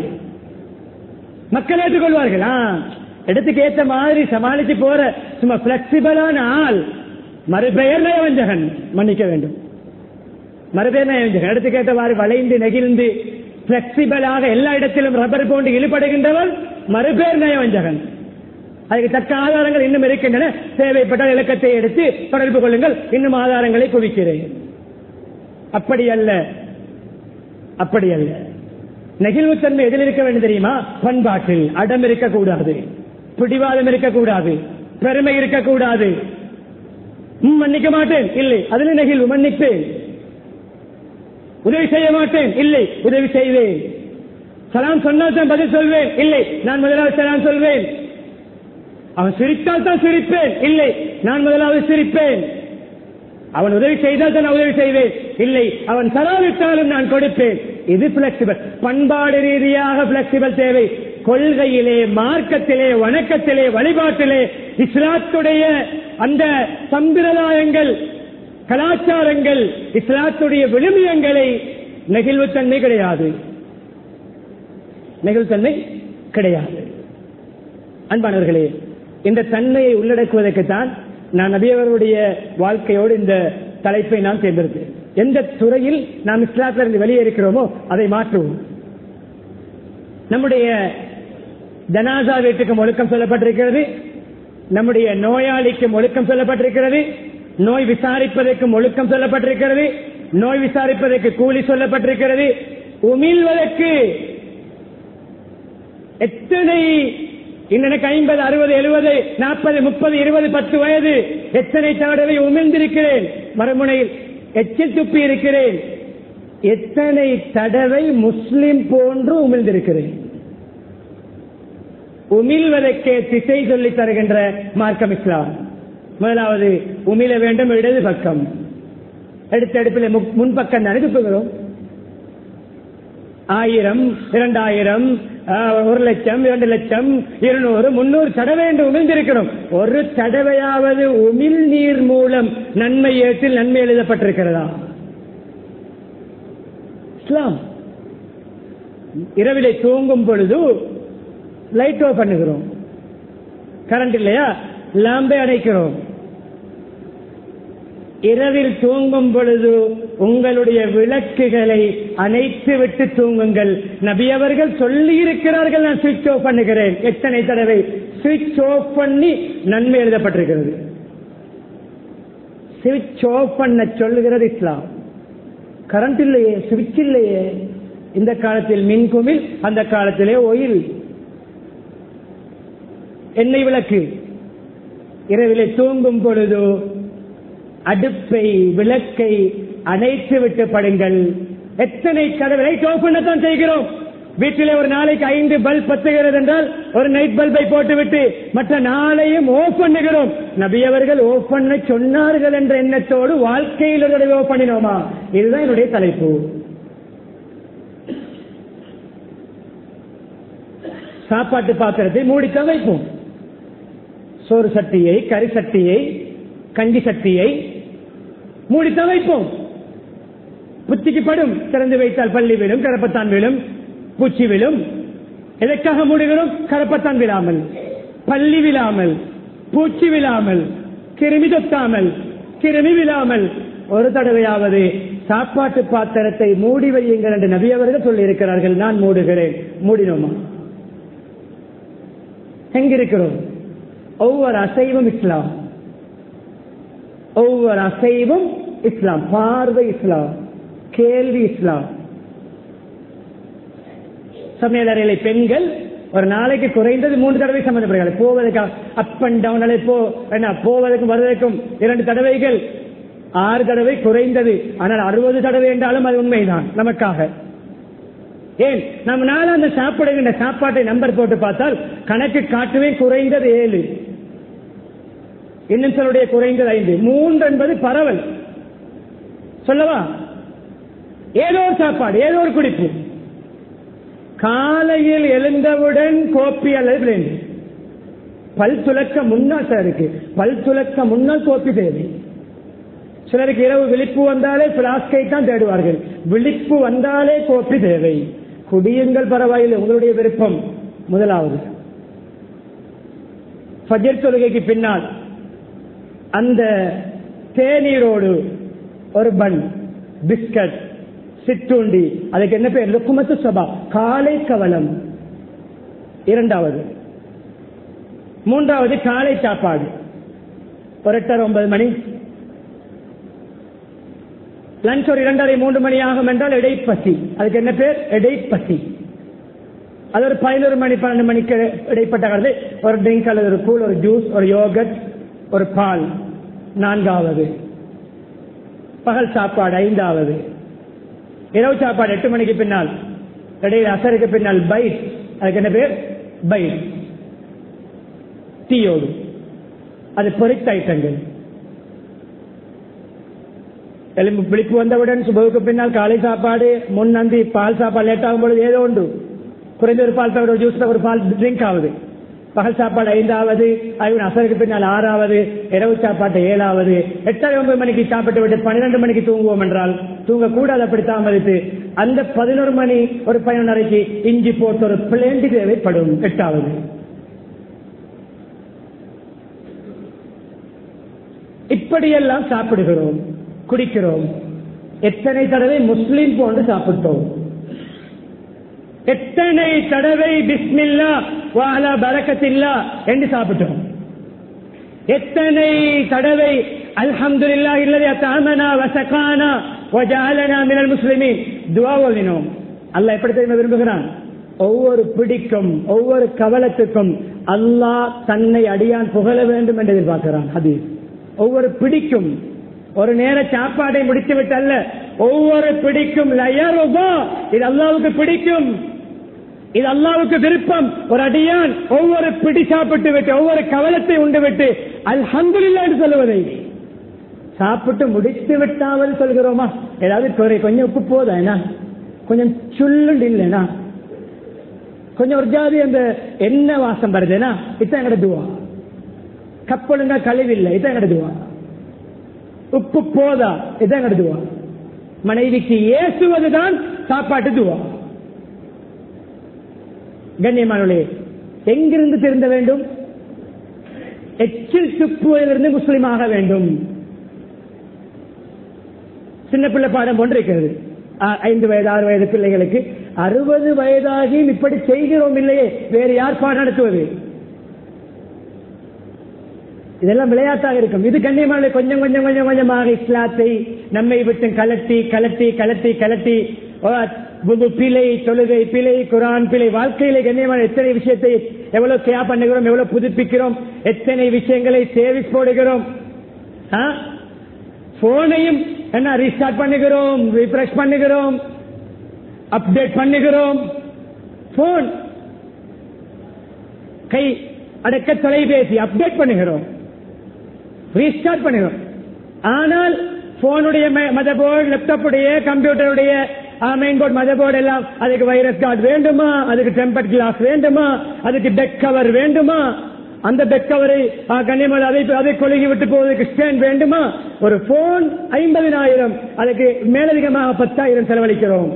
மக்கள் ஏற்றுக்கொள்வார்கள் இடத்துக்கு ஏற்ற மாதிரி சமாளித்து போற சும்மா பிளெக்சிபிளான ஆள் மறுபெயர் நயவஞ்சகன் மன்னிக்க வேண்டும் மறுபெயர் நயவஞ்சகன் இடத்துக்கு ஏற்றவாறு வளைந்து நெகிழ்ந்து பிளெக்சிபிளாக எல்லா இடத்திலும் ரப்பர் போன்று இழுபடுகின்றவர் மறுபெயர் நயவஞ்சகன் அதுக்கு தக்க ஆதாரங்கள் இன்னும் இருக்கின்றன தேவைப்பட்டால் இலக்கத்தை எடுத்து தொடர்பு கொள்ளுங்கள் இன்னும் ஆதாரங்களை குவிக்கிறேன் அப்படி அல்ல அப்படி அல்ல நெகிழ்வுத்தன்மை எதில் இருக்க வேண்டும் தெரியுமா பண்பாட்டில் அடம் இருக்கக்கூடாது பிடிவாதம் இருக்கக்கூடாது பெருமை இருக்கக்கூடாது மன்னிக்க மாட்டேன் இல்லை அதுல நெகிழ்வு மன்னிப்பேன் உதவி செய்ய மாட்டேன் இல்லை உதவி செய்வேன் சலாம் சொன்னால் தான் பதில் சொல்வேன் இல்லை நான் முதலாவது சலாம் சொல்வேன் அவன் சிரித்தால் தான் சிரிப்பேன் இல்லை நான் முதலாவது சிரிப்பேன் அவன் உதவி செய்தால் தான் நான் உதவி செய்வேன் இல்லை அவன் தராவிட்டாலும் நான் கொடுப்பேன் இது பிளெக்சிபிள் பண்பாடு ரீதியாக பிளெக்சிபிள் தேவை கொள்கையிலே மார்க்கத்திலே வணக்கத்திலே வழிபாட்டிலே இஸ்லாத்துடைய அந்த சம்பிரதாயங்கள் கலாச்சாரங்கள் இஸ்லாத்துடைய விழுமியங்களை நெகிழ்வுத்தன்மை கிடையாது நெகிழ்வுத்தன்மை கிடையாது அன்பானவர்களே இந்த தன்மையை உள்ளடக்குவதற்குத்தான் நான் நபியவருடைய வாழ்க்கையோடு இந்த தலைப்பை நான் தேர்ந்தெடுத்தேன் எந்த துறையில் நாம் இஸ்லாத்திலிருந்து வெளியே இருக்கிறோமோ அதை மாற்றுவோம் நம்முடைய ஜனாசா வீட்டுக்கும் ஒழுக்கம் சொல்லப்பட்டிருக்கிறது நம்முடைய நோயாளிக்கும் ஒழுக்கம் சொல்லப்பட்டிருக்கிறது நோய் விசாரிப்பதற்கும் ஒழுக்கம் சொல்லப்பட்டிருக்கிறது நோய் விசாரிப்பதற்கு கூலி சொல்லப்பட்டிருக்கிறது உமிழ்வதற்கு எத்தனை எனக்கு ஐம்பது அறுபது எழுபது நாற்பது முப்பது இருபது பத்து வயது எத்தனை தடவை உமிழ்ந்திருக்கிறேன் மறுமுனையில் எச்சில் துப்பி இருக்கிறேன் எத்தனை தடவை முஸ்லிம் போன்று உமிழ்ந்திருக்கிறேன் உமிழ்வதற்கே திசை சொல்லி தருகின்ற மார்க்கம் இஸ்லாம் முதலாவது உமிழ வேண்டும் இடது பக்கம் அடுத்த அடுப்பில் முன்பக்கம் தானே துப்புகிறோம் ஆயிரம் இரண்டாயிரம் ஒரு லட்சம் இரண்டு லட்சம் இருநூறு முன்னூறு தடவை என்று உமிழ்ந்திருக்கிறோம் ஒரு தடவையாவது உமிழ் நீர் மூலம் நன்மை ஏற்றில் நன்மை எழுதப்பட்டிருக்கிறதா இஸ்லாம் இரவிலே தூங்கும் பொழுது லைட் ஆஃப் பண்ணுகிறோம் கரண்ட் இல்லையா லாம்பை அடைக்கிறோம் இரவில் தூங்கும் பொழுது உங்களுடைய விளக்குகளை அணைத்து விட்டு தூங்குங்கள் நபியவர்கள் சொல்லி இருக்கிறார்கள் நான் சுவிட்ச் ஆஃப் பண்ணுகிறேன் எத்தனை தடவை சுவிட்ச் ஆஃப் பண்ணி நன்மை எழுதப்பட்டிருக்கிறது சுவிட்ச் ஆஃப் பண்ண சொல்லுகிறது இஸ்லாம் கரண்ட் இல்லையே சுவிட்ச் இல்லையே இந்த காலத்தில் மின்குமிழ் அந்த காலத்திலே ஒயில் எண்ணெய் விளக்கு இரவிலே தூங்கும் பொழுது அடுப்பை விளக்கை அணைத்து விட்டு படுங்கள் எத்தனை கதவை பண்ணத்தான் செய்கிறோம் வீட்டிலே ஒரு நாளைக்கு ஐந்து பல்ப் பத்துகிறது என்றால் ஒரு நைட் பல்பை போட்டுவிட்டு மற்ற நாளையும் ஓஃப் பண்ணுகிறோம் நபியவர்கள் ஓஃப் பண்ண சொன்னார்கள் என்ற எண்ணத்தோடு வாழ்க்கையில் ஓஃப் பண்ணினோமா இதுதான் என்னுடைய தலைப்பு சாப்பாட்டு பாத்திரத்தை மூடித்தான் வைப்போம் சோறு சட்டியை கறி சட்டியை கஞ்சி சட்டியை மூடித்தான் வைப்போம் புத்திக்கு படும் திறந்து வைத்தால் பள்ளி விழும் கரப்பத்தான் விழும் பூச்சி விழும் எதற்காக மூடுகிறோம் கரப்பத்தான் விழாமல் பள்ளி விழாமல் பூச்சி விழாமல் கிருமி தொத்தாமல் கிருமி விழாமல் ஒரு தடவையாவது சாப்பாட்டு பாத்திரத்தை மூடி வையுங்கள் என்று நபி அவர்கள் சொல்லி இருக்கிறார்கள் நான் மூடுகிறேன் மூடினோமா எங்கிருக்கிறோம் ஒவ்வொரு அசைவும் இஸ்லாம் ஒவ்வொரு அசைவும் இஸ்லாம் பார்வை இஸ்லாம் கேள்வி இஸ்லாம் சமையலறையில பெண்கள் ஒரு நாளைக்கு குறைந்தது மூன்று தடவை சம்பந்தப்படுகிறார்கள் போவதற்கு அப் அண்ட் டவுன் போ என்ன போவதற்கும் வருவதற்கும் இரண்டு தடவைகள் ஆறு தடவை குறைந்தது ஆனால் அறுபது தடவை என்றாலும் அது உண்மைதான் நமக்காக ஏன் நம்ம நாள் அந்த சாப்பிடுகின்ற சாப்பாட்டை நம்பர் போட்டு பார்த்தால் கணக்கு காட்டுவே குறைந்தது ஏழு இன்னும் சிலருடைய குறைந்தது ஐந்து மூன்று என்பது பரவல் சொல்லவா ஏதோ ஒரு சாப்பாடு ஏதோ ஒரு குடிப்பு காலையில் எழுந்தவுடன் கோப்பி அல்லது பிளேண்ட் பல் துலக்க முன்னால் சாருக்கு பல் துலக்க முன்னால் கோப்பி தேவை சிலருக்கு இரவு விழிப்பு வந்தாலே பிளாஸ்கை தான் தேடுவார்கள் விழிப்பு வந்தாலே கோப்பி தேவை குடியுங்கள் பரவாயில்லை உங்களுடைய விருப்பம் முதலாவது ஃபஜர் தொழுகைக்கு பின்னால் அந்த தேநீரோடு ஒரு பன் பிஸ்கட் சிற்றுண்டி அதுக்கு என்ன பேர் லுக்குமத்து சபா காலை கவலம் இரண்டாவது மூன்றாவது காலை சாப்பாடு ஒரு எட்டரை ஒன்பது மணி லஞ்ச் ஒரு இரண்டரை மூன்று மணி ஆகும் என்றால் இடைப்பசி அதுக்கு என்ன பேர் இடைப்பசி அது ஒரு பதினோரு மணி பன்னெண்டு மணிக்கு இடைப்பட்ட காலத்தில் ஒரு ட்ரிங்க் அல்லது ஒரு கூல் ஒரு ஜூஸ் ஒரு யோகட் ஒரு பால் நான்காவது பகல் சாப்பாடு ஐந்தாவது இரவு சாப்பாடு எட்டு மணிக்கு பின்னால் இடையில் அசருக்கு பின்னால் பைட் அதுக்கு என்ன பேர் பைட் டீயோடு அது பொரித்த ஐட்டங்கள் எலும்பு விழிப்பு வந்தவுடன் சுபவுக்கு பின்னால் காலை சாப்பாடு முன்னந்தி பால் சாப்பாடு லேட் ஆகும் பொழுது ஏதோ உண்டு குறைந்த ஒரு பால் தவிர ஒரு ஜூஸ் ஒரு பால் ட்ரிங்க் ஆகுது பகல் சாப்பாடு ஐந்தாவது ஐவன் அசருக்கு பின்னால் ஆறாவது இரவு சாப்பாடு ஏழாவது எட்டரை ஒன்பது மணிக்கு சாப்பிட்டு விட்டு பன்னிரண்டு மணிக்கு தூங்குவோம் என்றால் தூங்க கூடாது அப்படி தாமதித்து அந்த பதினோரு மணி ஒரு பதினொன்றரைக்கு இஞ்சி போட்டு ஒரு பிளேண்டி தேவைப்படும் எட்டாவது இப்படியெல்லாம் சாப்பிடுகிறோம் குடிக்கிறோம் எத்தனை தடவை முஸ்லீம் போன்று சாப்பிட்டோம் எத்தனை தடவை பிஸ்மில்லா வாலா பரக்கத்தில்லா என்று சாப்பிட்டோம் எத்தனை தடவை அல்ஹம்துலில்லா இல்லது தாமனா வசகானா வஜாலனா மினல் முஸ்லிமின் துவா ஓதினோம் அல்லாஹ் எப்படி தெரியுமா விரும்புகிறான் ஒவ்வொரு பிடிக்கும் ஒவ்வொரு கவலத்துக்கும் அல்லாஹ் தன்னை அடியான் புகழ வேண்டும் என்று எதிர்பார்க்கிறான் அது ஒவ்வொரு பிடிக்கும் ஒரு நேர சாப்பாடை முடித்து விட்டல்ல ஒவ்வொரு பிடிக்கும் லயருபா இது அல்லாவுக்கு பிடிக்கும் இது அல்லாவுக்கு விருப்பம் ஒரு அடியான் ஒவ்வொரு பிடி சாப்பிட்டு விட்டு ஒவ்வொரு கவலத்தை உண்டு விட்டு அல்ஹம்துலில்லாஹ் என்று சொல்லுவதை சாப்பிட்டு முடித்து விட்டாவது சொல்கிறோமா ஏதாவது குறை கொஞ்சம் உப்பு போதா என்ன கொஞ்சம் சுள்ளுண்டு இல்லைனா கொஞ்சம் ஒரு ஜாதி அந்த என்ன வாசம் வருதுன்னா இதான் எங்கட துவா கப்பலுங்க கழிவில்லை இதான் எங்கட துவா உப்பு போதா இதான் எங்கட துவா மனைவிக்கு ஏசுவதுதான் சாப்பாட்டு துவா கண்ணியமானே எங்கிருந்து திருந்த வேண்டும் எச்சில் துப்புவதிலிருந்து முஸ்லீம் ஆக வேண்டும் சின்ன பிள்ளை பாடம் போன்று இருக்கிறது ஆ- ஐந்து வயது ஆறு வயது பிள்ளைகளுக்கு அறுபது வயதாகியும் இப்படி செய்கிறோம் இல்லையே வேறு யார் பாடம் நடத்துவது இதெல்லாம் விளையாட்டாக இருக்கும் இது கண்ணியமான கொஞ்சம் கொஞ்சம் கொஞ்சம் கொஞ்சமாக இஸ்லாத்தை நம்மை விட்டு கலட்டி கலட்டி கலட்டி கலட்டி ஓ, புது பிழை தொழுகை பிழை குரான் பிழை வாழ்க்கையிலே கண்ணியமான எத்தனை விஷயத்தை எவ்வளவு கேயா பண்ணுகிறோம் எவ்வளவு புதுப்பிக்கிறோம் எத்தனை விஷயங்களை சேவிஸ் போடுகிறோம் ஆ? போனையும் என்ன ரீஸ்டார்ட் பண்ணுகிறோம் ரிஃப்ரெஷ் பண்ணுகிறோம் அப்டேட் பண்ணுகிறோம் போன் கை அடக்க தொலைபேசி அப்டேட் பண்ணுகிறோம் ரீஸ்டார்ட் பண்ணுகிறோம் ஆனால் போனுடைய மதபோர்டு லேப்டாப்புடைய கம்ப்யூட்டருடைய மெயின் போர்டு மதபோர்டு எல்லாம் அதுக்கு வைரஸ் கார்டு வேண்டுமா அதுக்கு டெம்பர் கிளாஸ் வேண்டுமா அதுக்கு பெக் கவர் வேண்டுமா அந்த பெக்கவரை கண்ணியமல் அதை அதை கொழுகி விட்டு போவதற்கு ஸ்டாண்ட் வேண்டுமா ஒரு போன் ஐம்பதினாயிரம் அதுக்கு மேலதிகமாக பத்தாயிரம் செலவழிக்கிறோம்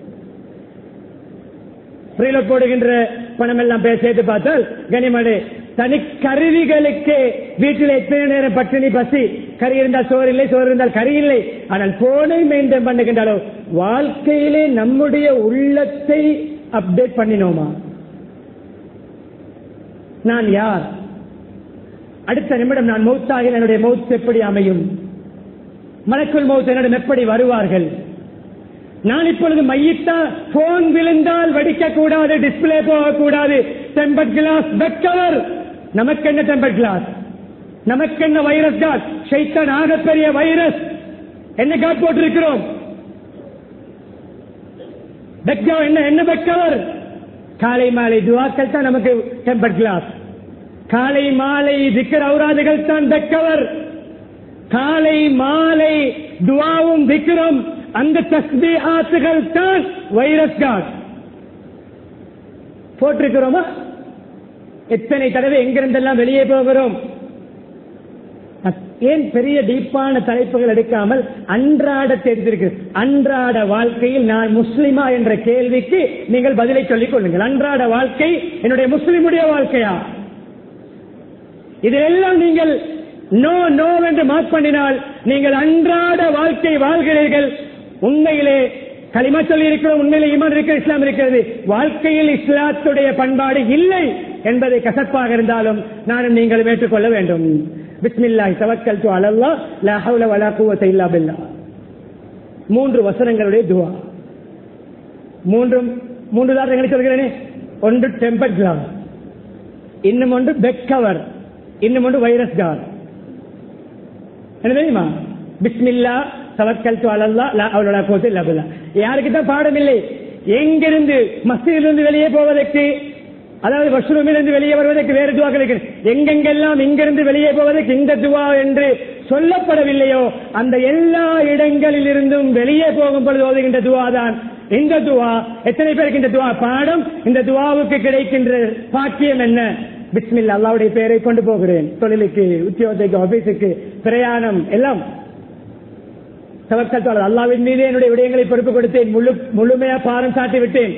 ரீலோட் போடுகின்ற பணம் எல்லாம் பேர் சேர்த்து பார்த்தால் கனிமடே தனி கருவிகளுக்கு வீட்டில் எத்தனை நேரம் பட்டினி பசி கறி இருந்தால் சோறு இல்லை சோறு இருந்தால் கறி இல்லை ஆனால் போனை மெயின்டைன் பண்ணுகின்ற அளவு வாழ்க்கையிலே நம்முடைய உள்ளத்தை அப்டேட் பண்ணினோமா நான் யார் அடுத்த நிமிடம் நான் மௌத்தாக என்னுடைய மௌத் எப்படி அமையும் மலக்குள் மௌத் என்னிடம் எப்படி வருவார்கள் நான் இப்பொழுது மையிட்டா போன் விழுந்தால் வடிக்க கூடாது டிஸ்பிளே போகக்கூடாது டெம்பர் கிளாஸ் பெக்கவர் நமக்கு என்ன டெம்பர் கிளாஸ் நமக்கு என்ன வைரஸ் காட் ஷைத்தான் ஆகப்பெரிய வைரஸ் என்ன காட் போட்டிருக்கிறோம் பெக்கவர் என்ன என்ன பெக்கவர் காலை மாலை துவாக்கள் தான் நமக்கு டெம்பர் கிளாஸ் காலை மாலை திக்கர் ஔராதுகள் தான் பெக்கவர் காலை மாலை துவாவும் திக்கரும் அந்த தஸ்பி ஆத்துகள் தான் வைரஸ் காட் போட்டிருக்கிறோமா எத்தனை தடவை எங்கிருந்தெல்லாம் வெளியே போகிறோம் ஏன் பெரிய டீப்பான தலைப்புகள் எடுக்காமல் அன்றாட தெரிந்திருக்கு அன்றாட வாழ்க்கையில் நான் முஸ்லிமா என்ற கேள்விக்கு நீங்கள் பதிலை சொல்லிக் கொள்ளுங்கள் அன்றாட வாழ்க்கை என்னுடைய முஸ்லிமுடைய வாழ்க்கையா இதெல்லாம் நீங்கள் நோ நோ என்று மார்க் பண்ணினால் நீங்கள் அன்றாட வாழ்க்கை வாழ்கிறீர்கள் உண்மையிலே களிமா சொல்லி இருக்கிறோம் உண்மையிலே ஈமான் இருக்கிற இஸ்லாம் இருக்கிறது வாழ்க்கையில் இஸ்லாத்துடைய பண்பாடு இல்லை என்பதை கசப்பாக இருந்தாலும் நானும் நீங்கள் ஏற்றுக்கொள்ள வேண்டும் பிஸ்மில்லாஹி தவக்கல் து அலல்லா லா ஹவுல வலா குவத்த இல்லா பில்லா மூன்று வசனங்களுடைய துவா மூன்றும் மூன்று தான் எங்களுக்கு சொல்கிறேனே ஒன்று டெம்பர் கிளாஸ் இன்னும் ஒன்று பெக் கவர் இன்னும் ஒன்று வைரஸ் கார் என்ன தெரியுமா பிஸ்மில்லா தவக்கல் து அலல்லா லா ஹவுல வலா குவத்த இல்லா பில்லா யாருக்கு தான் பாடம் இல்லை எங்கிருந்து மஸ்திலிருந்து வெளியே போவதற்கு அதாவது வஷ்ரூமிலிருந்து வெளியே வருவதற்கு வேறு துவாக்கள் இருக்கிறது எங்கெங்கெல்லாம் இங்கிருந்து வெளியே போவதற்கு இந்த துவா என்று சொல்லப்படவில்லையோ அந்த எல்லா இடங்களில் இருந்தும் வெளியே போகும் பொழுது ஓதுகின்ற துவா தான் இந்த துவா எத்தனை பேருக்கு இந்த துவா பாடம் இந்த துவாவுக்கு கிடைக்கின்ற பாக்கியம் என்ன பிஸ்மில் அல்லாவுடைய பெயரை கொண்டு போகிறேன் தொழிலுக்கு உத்தியோகத்துக்கு ஆபீஸுக்கு பிரயாணம் எல்லாம் தவக்கல் அல்லாவின் மீது என்னுடைய விடயங்களை பொறுப்பு கொடுத்தேன் முழு முழுமையா பாரம் சாட்டி விட்டேன்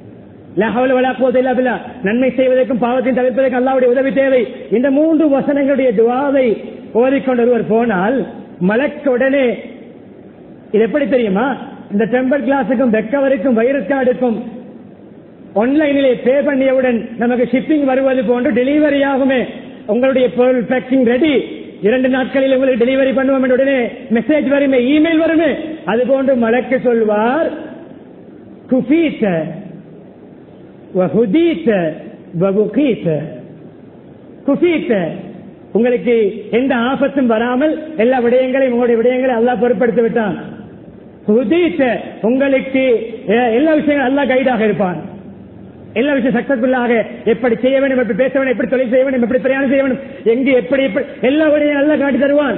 நன்மை செய்வதற்கும் பாவத்தையும் தவிர்ப்பதற்கும் அல்லாவுடைய உதவி தேவை இந்த மூன்று வசனங்களுடைய துவாவை ஓதிக்கொண்டு ஒருவர் போனால் மலக்க உடனே இது எப்படி தெரியுமா இந்த டெம்பர் கிளாஸுக்கும் பெக்கவருக்கும் வைரஸ் கார்டுக்கும் ஆன்லைனிலே பே பண்ணியவுடன் நமக்கு ஷிப்பிங் வருவது போன்று டெலிவரி ஆகுமே உங்களுடைய பொருள் பேக்கிங் ரெடி இரண்டு நாட்களில் உங்களுக்கு டெலிவரி பண்ணுவோம் என்ற உடனே மெசேஜ் வருமே இமெயில் வருமே அது போன்று மலக்கு சொல்வார் குஃபீத்த உங்களுக்கு எந்த ஆபத்தும் வராமல் எல்லா விடயங்களையும் உங்களுடைய விடயங்களை அல்லா பொருட்படுத்தி விட்டான் உங்களுக்கு எல்லா விஷயங்களும் அல்லா கைடாக இருப்பான் எல்லா விஷயம் சக்சஸ்ஃபுல்லாக எப்படி செய்ய வேண்டும் எப்படி பேச வேண்டும் எப்படி தொழில் செய்ய வேண்டும் எப்படி பிரயாணம் செய்ய வேண்டும் எங்கு எப்படி எப்படி எல்லா விடயம் நல்லா காட்டி தருவான்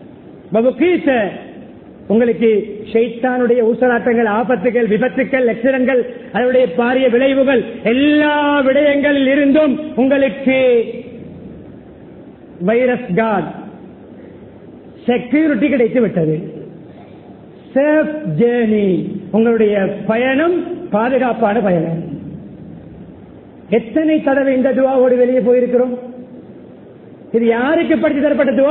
உங்களுக்கு ஷைத்தானுடைய ஊசலாட்டங்கள் ஆபத்துகள் விபத்துக்கள் லட்சணங்கள் அதனுடைய பாரிய விளைவுகள் எல்லா விடயங்களில் இருந்தும் உங்களுக்கு வைரஸ் காட் செக்யூரிட்டி கிடைத்து விட்டது சேஃப் ஜேர்னி உங்களுடைய பயணம் பாதுகாப்பான பயணம் எத்தனை தடவை இந்த துவாவோடு வெளியே போயிருக்கிறோம் இது யாருக்கு படித்து தரப்பட்ட துவா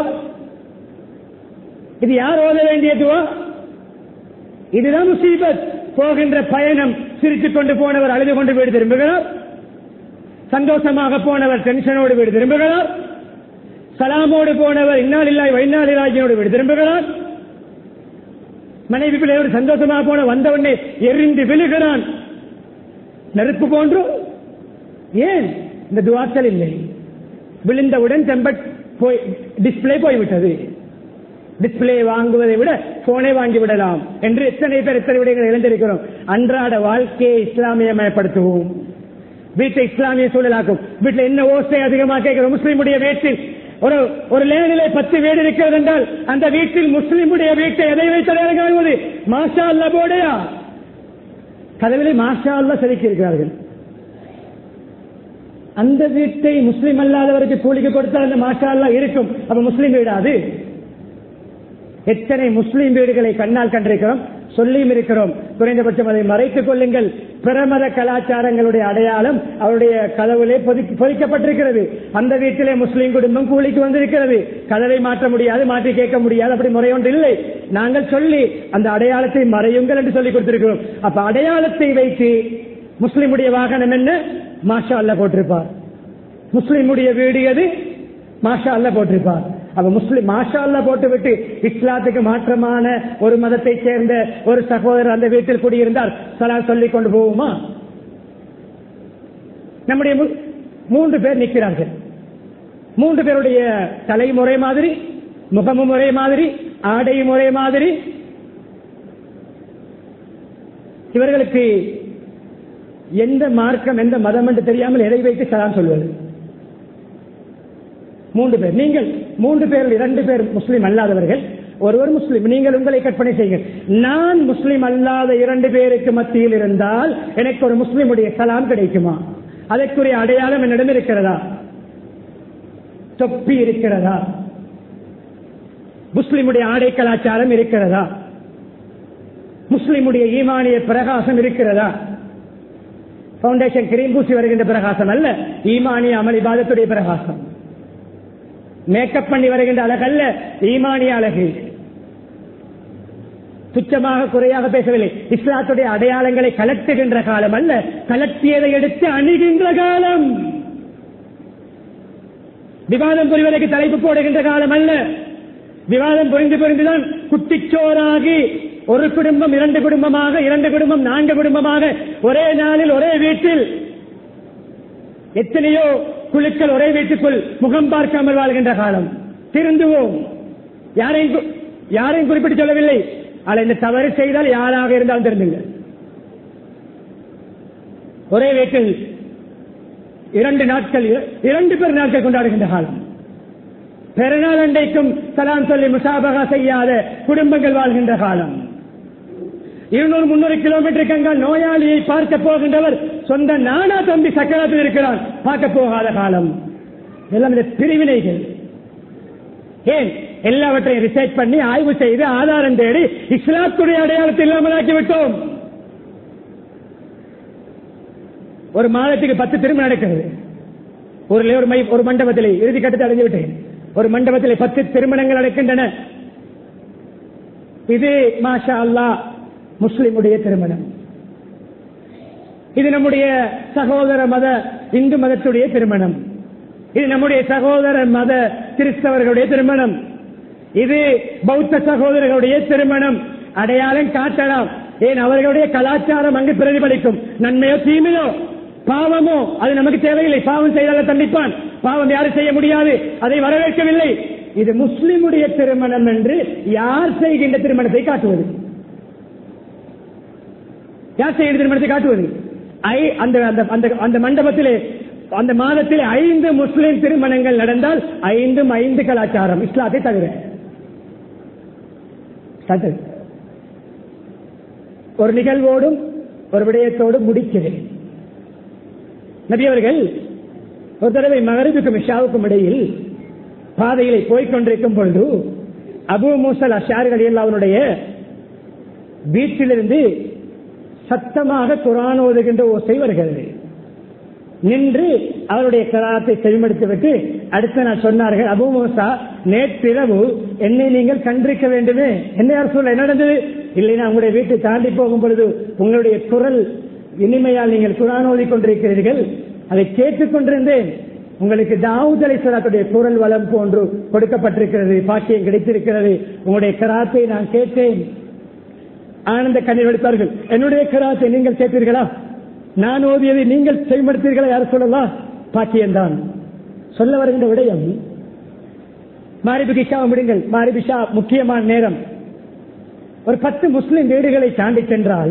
இது யார் ஓத வேண்டிய துவா இதுதான் முசீபத் போகின்ற பயணம் சிரித்துக் கொண்டு போனவர் அழுது கொண்டு வீடு திரும்புகிறார் சந்தோஷமாக போனவர் டென்ஷனோடு வீடு திரும்புகிறார் சலாமோடு போனவர் இன்னால் இல்லாய் வைநாள் இலாஜினோடு வீடு திரும்புகிறார் மனைவி பிள்ளையோடு சந்தோஷமாக போன வந்தவனே எரிந்து விழுகிறான் நெருப்பு போன்று ஏன் இந்த துவாக்கள் இல்லை விழுந்தவுடன் டெம்பட் போய் டிஸ்பிளே போய்விட்டது டிஸ்பிளே வாங்குவதை விட போனை வாங்கி விடலாம் என்று எத்தனை பேர் எத்தனை விடயங்கள் இழந்திருக்கிறோம் அன்றாட வாழ்க்கையை இஸ்லாமியமயப்படுத்துவோம் வீட்டை இஸ்லாமிய சூழலாக்கும் வீட்டில் என்ன ஓசை அதிகமாக கேட்கிறோம் முஸ்லீமுடைய வீட்டில் ஒரு ஒரு லேனிலே பத்து வீடு இருக்கிறது என்றால் அந்த வீட்டில் முஸ்லீமுடைய வீட்டை எதை வைத்தது மாஷா அல்ல போடையா கதவிலே மாஷா அல்ல செதுக்கி இருக்கிறார்கள் அந்த வீட்டை முஸ்லிம் அல்லாதவருக்கு கூலிக்கு கொடுத்தால் அந்த மாஷா அல்லா இருக்கும் அப்ப முஸ்லிம் வீடாது எத்தனை முஸ்லிம் வீடுகளை கண்ணால் கண்டிருக்கிறோம் சொல்லியும் இருக்கிறோம் குறைந்தபட்சம் அதை மறைத்துக் கொள்ளுங்கள் பிரமத கலாச்சாரங்களுடைய அடையாளம் அவருடைய கதவுலே பொதி- பொதிக்கப்பட்டிருக்கிறது அந்த வீட்டிலே முஸ்லிம் குடும்பம் கூலிக்கு வந்திருக்கிறது கதவை மாற்ற முடியாது மாற்றி கேட்க முடியாது அப்படி முறை ஒன்று இல்லை நாங்கள் சொல்லி அந்த அடையாளத்தை மறையுங்கள் என்று சொல்லி கொடுத்திருக்கிறோம் அப்ப அடையாளத்தை வைத்து முஸ்லிமுடைய வாகனம் என்ன மாஷா அல்ல போட்டிருப்பார் முஸ்லிமுடைய வீடு எது மாஷா அல்ல போட்டிருப்பார் அப்ப முஸ்லிம் மாஷா அல்ல போட்டுவிட்டு இஸ்லாத்துக்கு மாற்றமான ஒரு மதத்தை சேர்ந்த ஒரு சகோதரர் அந்த வீட்டில் குடியிருந்தால் சலா சொல்லிக் கொண்டு போவோமா நம்முடைய மு- மூன்று பேர் நிற்கிறார்கள் மூன்று பேருடைய தலைமுறை மாதிரி முகமும் ஒரே மாதிரி ஆடையும் ஒரே மாதிரி இவர்களுக்கு எந்த மார்க்கம் எந்த மதம் என்று தெரியாமல் எதை வைத்து சலாம் சொல்வது மூன்று பேர் நீங்கள் மூன்று பேர் இரண்டு பேர் முஸ்லிம் அல்லாதவர்கள் ஒருவர் முஸ்லிம் நீங்கள் உங்களை கற்பனை செய்யுங்கள் நான் முஸ்லிம் அல்லாத இரண்டு பேருக்கு மத்தியில் இருந்தால் எனக்கு ஒரு முஸ்லிமுடைய சலாம் கிடைக்குமா அதற்குரிய அடையாளம் என்னிடம் இருக்கிறதா தொப்பி இருக்கிறதா முஸ்லிமுடைய ஆடை கலாச்சாரம் இருக்கிறதா முஸ்லிமுடைய ஈமானிய பிரகாசம் இருக்கிறதா பவுண்டேஷன் கிரீம் பூசி வருகின்ற பிரகாசம் அல்ல ஈமானிய அமல் இபாதத்துடைய பிரகாசம் மேக்கப் பண்ணி வருகின்ற அழகல்ல ஈமானிய அழகு துச்சமாக குறையாக பேசவில்லை இஸ்லாத்துடைய அடையாளங்களை கலட்டுகின்ற காலம் அல்ல கலட்டியதை எடுத்து அணுகின்ற காலம் விவாதம் புரிவதற்கு தலைப்பு போடுகின்ற காலம் அல்ல விவாதம் புரிந்து புரிந்துதான் குட்டிச்சோராகி ஒரு குடும்பம் இரண்டு குடும்பமாக இரண்டு குடும்பம் நான்கு குடும்பமாக ஒரே நாளில் ஒரே வீட்டில் எத்தனையோ குழுக்கள் ஒரே வீட்டுக்குள் முகம் பார்க்காமல் வாழ்கின்ற காலம் திருந்துவோம் யாரையும் கு- யாரையும் குறிப்பிட்டு சொல்லவில்லை ஆனால் இந்த தவறு செய்தால் யாராக இருந்தாலும் திருந்துங்கள் ஒரே வீட்டில் இரண்டு நாட்கள் இர- இரண்டு பேர் நாட்கள் கொண்டாடுகின்ற காலம் பெருநாள் அண்டைக்கும் சலாம் சொல்லி முசாபகா செய்யாத குடும்பங்கள் வாழ்கின்ற காலம் இருநூறு முன்னூறு கிலோமீட்டருக்கு அங்க நோயாளியை பார்க்க போகின்றவர் சொந்த நானா தம்பி சக்கரத்தில் இருக்கிறான் பார்க்க போகாத காலம் எல்லாம் இந்த பிரிவினைகள் ஏன் எல்லாவற்றையும் ரிசர்ச் பண்ணி ஆய்வு செய்து ஆதாரம் தேடி இஸ்லாத்துடைய அடையாளத்தை இல்லாமலாக்கி விட்டோம் ஒரு மாதத்துக்கு பத்து திருமணம் நடக்கிறது ஒரு ஒரு மை ஒரு மண்டபத்திலே இறுதி கட்டத்தை அடைஞ்சு விட்டேன் ஒரு மண்டபத்திலே பத்து திருமணங்கள் நடக்கின்றன இது மாஷா அல்லாஹ் முஸ்லிமுடைய திருமணம் இது நம்முடைய சகோதர மத இந்து மதத்துடைய திருமணம் இது நம்முடைய சகோதர மத கிறிஸ்தவர்களுடைய திருமணம் இது பௌத்த சகோதரர்களுடைய திருமணம் அடையாளம் காட்டலாம் ஏன் அவர்களுடைய கலாச்சாரம் அங்கு பிரதிபலிக்கும் நன்மையோ தீமையோ பாவமோ அது நமக்கு தேவையில்லை பாவம் செய்தால் தண்டிப்பான் பாவம் யாரும் செய்ய முடியாது அதை வரவேற்கவில்லை இது முஸ்லிமுடைய திருமணம் என்று யார் செய்கின்ற திருமணத்தை காட்டுவது யார் செய்கின்ற திருமணத்தை காட்டுவது ஐ அந்த அந்த- அந்த அந்த மண்டபத்திலே அந்த மாதத்தில் ஐந்து முஸ்லிம் திருமணங்கள் நடந்தால் ஐந்தும் ஐந்து கலாச்சாரம் இஸ்லாத்தை தவிர தவிர. ஒரு நிகழ்வோடும் ஒரு விடயத்தோடும் முடிக்கிறேன் நபி அவர்கள் ஒரு தடவை மகரிபுக்கும் இஷாவுக்கும் இடையில் பாதையிலே போய்க் கொண்டிருக்கும் பொழுது அபு மூசல் அஷார்கள் அவனுடைய வீட்டிலிருந்து சத்தமாக குரான் ஓதுகின்ற ஓசை வருகிறது நின்று அவருடைய கராத்தை செவிமடுத்து விட்டு அடுத்த நாள் சொன்னார்கள் அபு மூசா நேற்றிரவு என்னை நீங்கள் கண்டிருக்க வேண்டுமே என்ன யார் சொல்ல என்ன நடந்தது இல்லைன்னா உங்களுடைய வீட்டை தாண்டி போகும் பொழுது உங்களுடைய குரல் இனிமையால் நீங்கள் குரான் ஓதிக் கொண்டிருக்கிறீர்கள் அதை கேட்டுக் கொண்டிருந்தேன் உங்களுக்கு தாவூத் அலைசலாத்துடைய குரல் வளம் போன்று கொடுக்கப்பட்டிருக்கிறது பாக்கியம் கிடைத்திருக்கிறது உங்களுடைய கராத்தை நான் கேட்டேன் ஆனந்த கண்ணீர் வெடித்தார்கள் என்னுடைய கராத்தை நீங்கள் கேட்டீர்களா நான் ஓதியதை நீங்கள் செய்மடுத்தீர்களா யார் சொல்லலாம் பாக்கியம்தான் சொல்ல வருகின்ற விடயம் மாரிபிஷா விடுங்கள் மாரிபிஷா முக்கியமான நேரம் ஒரு பத்து முஸ்லிம் வீடுகளை தாண்டி சென்றால்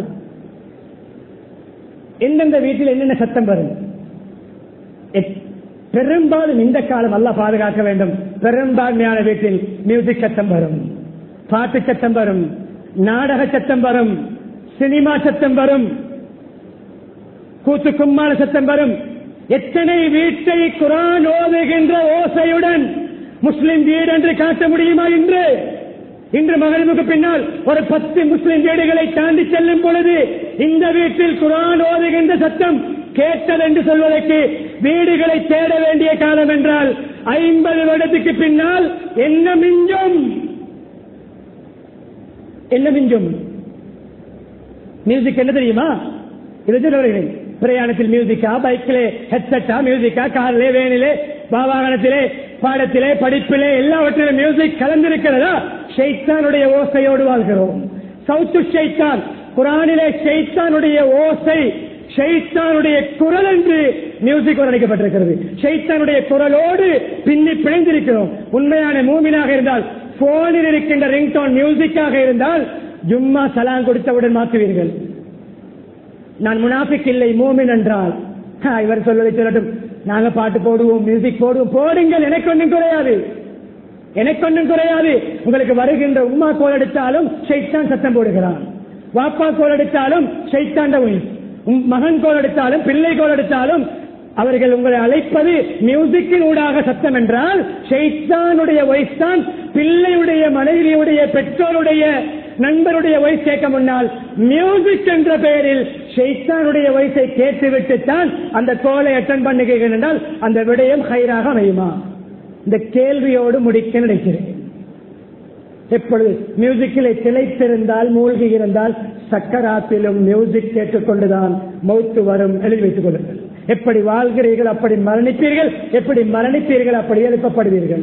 எந்தெந்த வீட்டில் என்னென்ன சத்தம் வரும் எத்- பெரும்பாலும் இந்த காலம் அல்ல பாதுகாக்க வேண்டும் பெரும்பான்மையான வீட்டில் மியூசிக் சத்தம் வரும் பாட்டு சத்தம் வரும் நாடக சத்தம் வரும் சினிமா சத்தம் வரும் கூத்து கும்மாள சத்தம் வரும் எத்தனை வீட்டை குரான் ஓதுகின்ற ஓசையுடன் முஸ்லிம் வீடு என்று காட்ட முடியுமா இன்று இன்று மகளிருக்கு பின்னால் ஒரு பத்து முஸ்லிம் வீடுகளை தாண்டி செல்லும் பொழுது இந்த வீட்டில் குரான் ஓதுகின்ற சத்தம் கேட்டல் என்று சொல்வதற்கு வீடுகளை தேட வேண்டிய காலம் என்றால் ஐம்பது வருடத்துக்கு பின்னால் என்ன மிஞ்சும் என்ன மிஞ்சும் மியூசிக் என்ன தெரியுமா இது சொல்லுகிறேன் பிரயாணத்தில் மியூசிக்கா பைக்கிலே ஹெட்செட்டா மியூசிக்கா காரிலே வேனிலே வாகனத்திலே பாடத்திலே படிப்பிலே எல்லாவற்றிலும் மியூசிக் கலந்திருக்கிறதா ஷைத்தானுடைய ஓசையோடு வாழ்கிறோம் சவுத்து ஷைத்தான் குரானிலே ஷைத்தானுடைய ஓசை ஷைத்தானுடைய குரல் என்று மியூசிக் வர்ணிக்கப்பட்டிருக்கிறது ஷைத்தானுடைய குரலோடு பின்னி பிணைந்திருக்கிறோம் உண்மையான மூமினாக இருந்தால் போனில் இருக்கின்ற ரிங்டோன் மியூசிக்காக இருந்தால் ஜும்மா சலாம் கொடுத்தவுடன் மாற்றுவீர்கள் நான் முனாஃபிக் இல்லை மூமின் என்றால் ஹா, இவர் சொல்வதை சொல்லட்டும் நாங்க பாட்டு போடுவோம் மியூசிக் போடுவோம் போடுங்கள் எனக்கு ஒன்றும் குறையாது எனக்கு ஒன்றும் குறையாது உங்களுக்கு வருகின்ற உம்மா கோல் எடுத்தாலும் ஷைத்தான் சத்தம் போடுகிறான் வாப்பா கோல் எடுத்தாலும் ஷைத்தாண்ட ஒளி உம் மகன் கோல் எடுத்தாலும் பிள்ளை கோல் எடுத்தாலும் அவர்கள் உங்களை அழைப்பது மியூசிக்கின் ஊடாக சத்தம் என்றால் ஷைத்தானுடைய வயசு தான் பிள்ளையுடைய மனைவியுடைய பெற்றோருடைய நண்பருடைய வயசு கேட்க முன்னால் மியூசிக் என்ற பெயரில் ஷைத்தானுடைய வயசை கேட்டுவிட்டு தான் அந்த கோலை அட்டன் பண்ணுகிறேன் என்றால் அந்த விடயம் ஹைராக அமையுமா இந்த கேள்வியோடு முடிக்க நினைக்கிறேன் எப்பொழுது மியூசிக்கிலே திளைத்திருந்தால் மூழ்கி இருந்தால் சக்கராத்திலும் மியூசிக் கேட்டுக்கொண்டுதான் மௌத்து வரும் எழுதி வைத்துக் கொள்ளுங்கள் எப்படி வாழ்கிறீர்கள் அப்படி மரணிப்பீர்கள் எப்படி மரணிப்பீர்கள் அப்படி எழுப்பப்படுவீர்கள்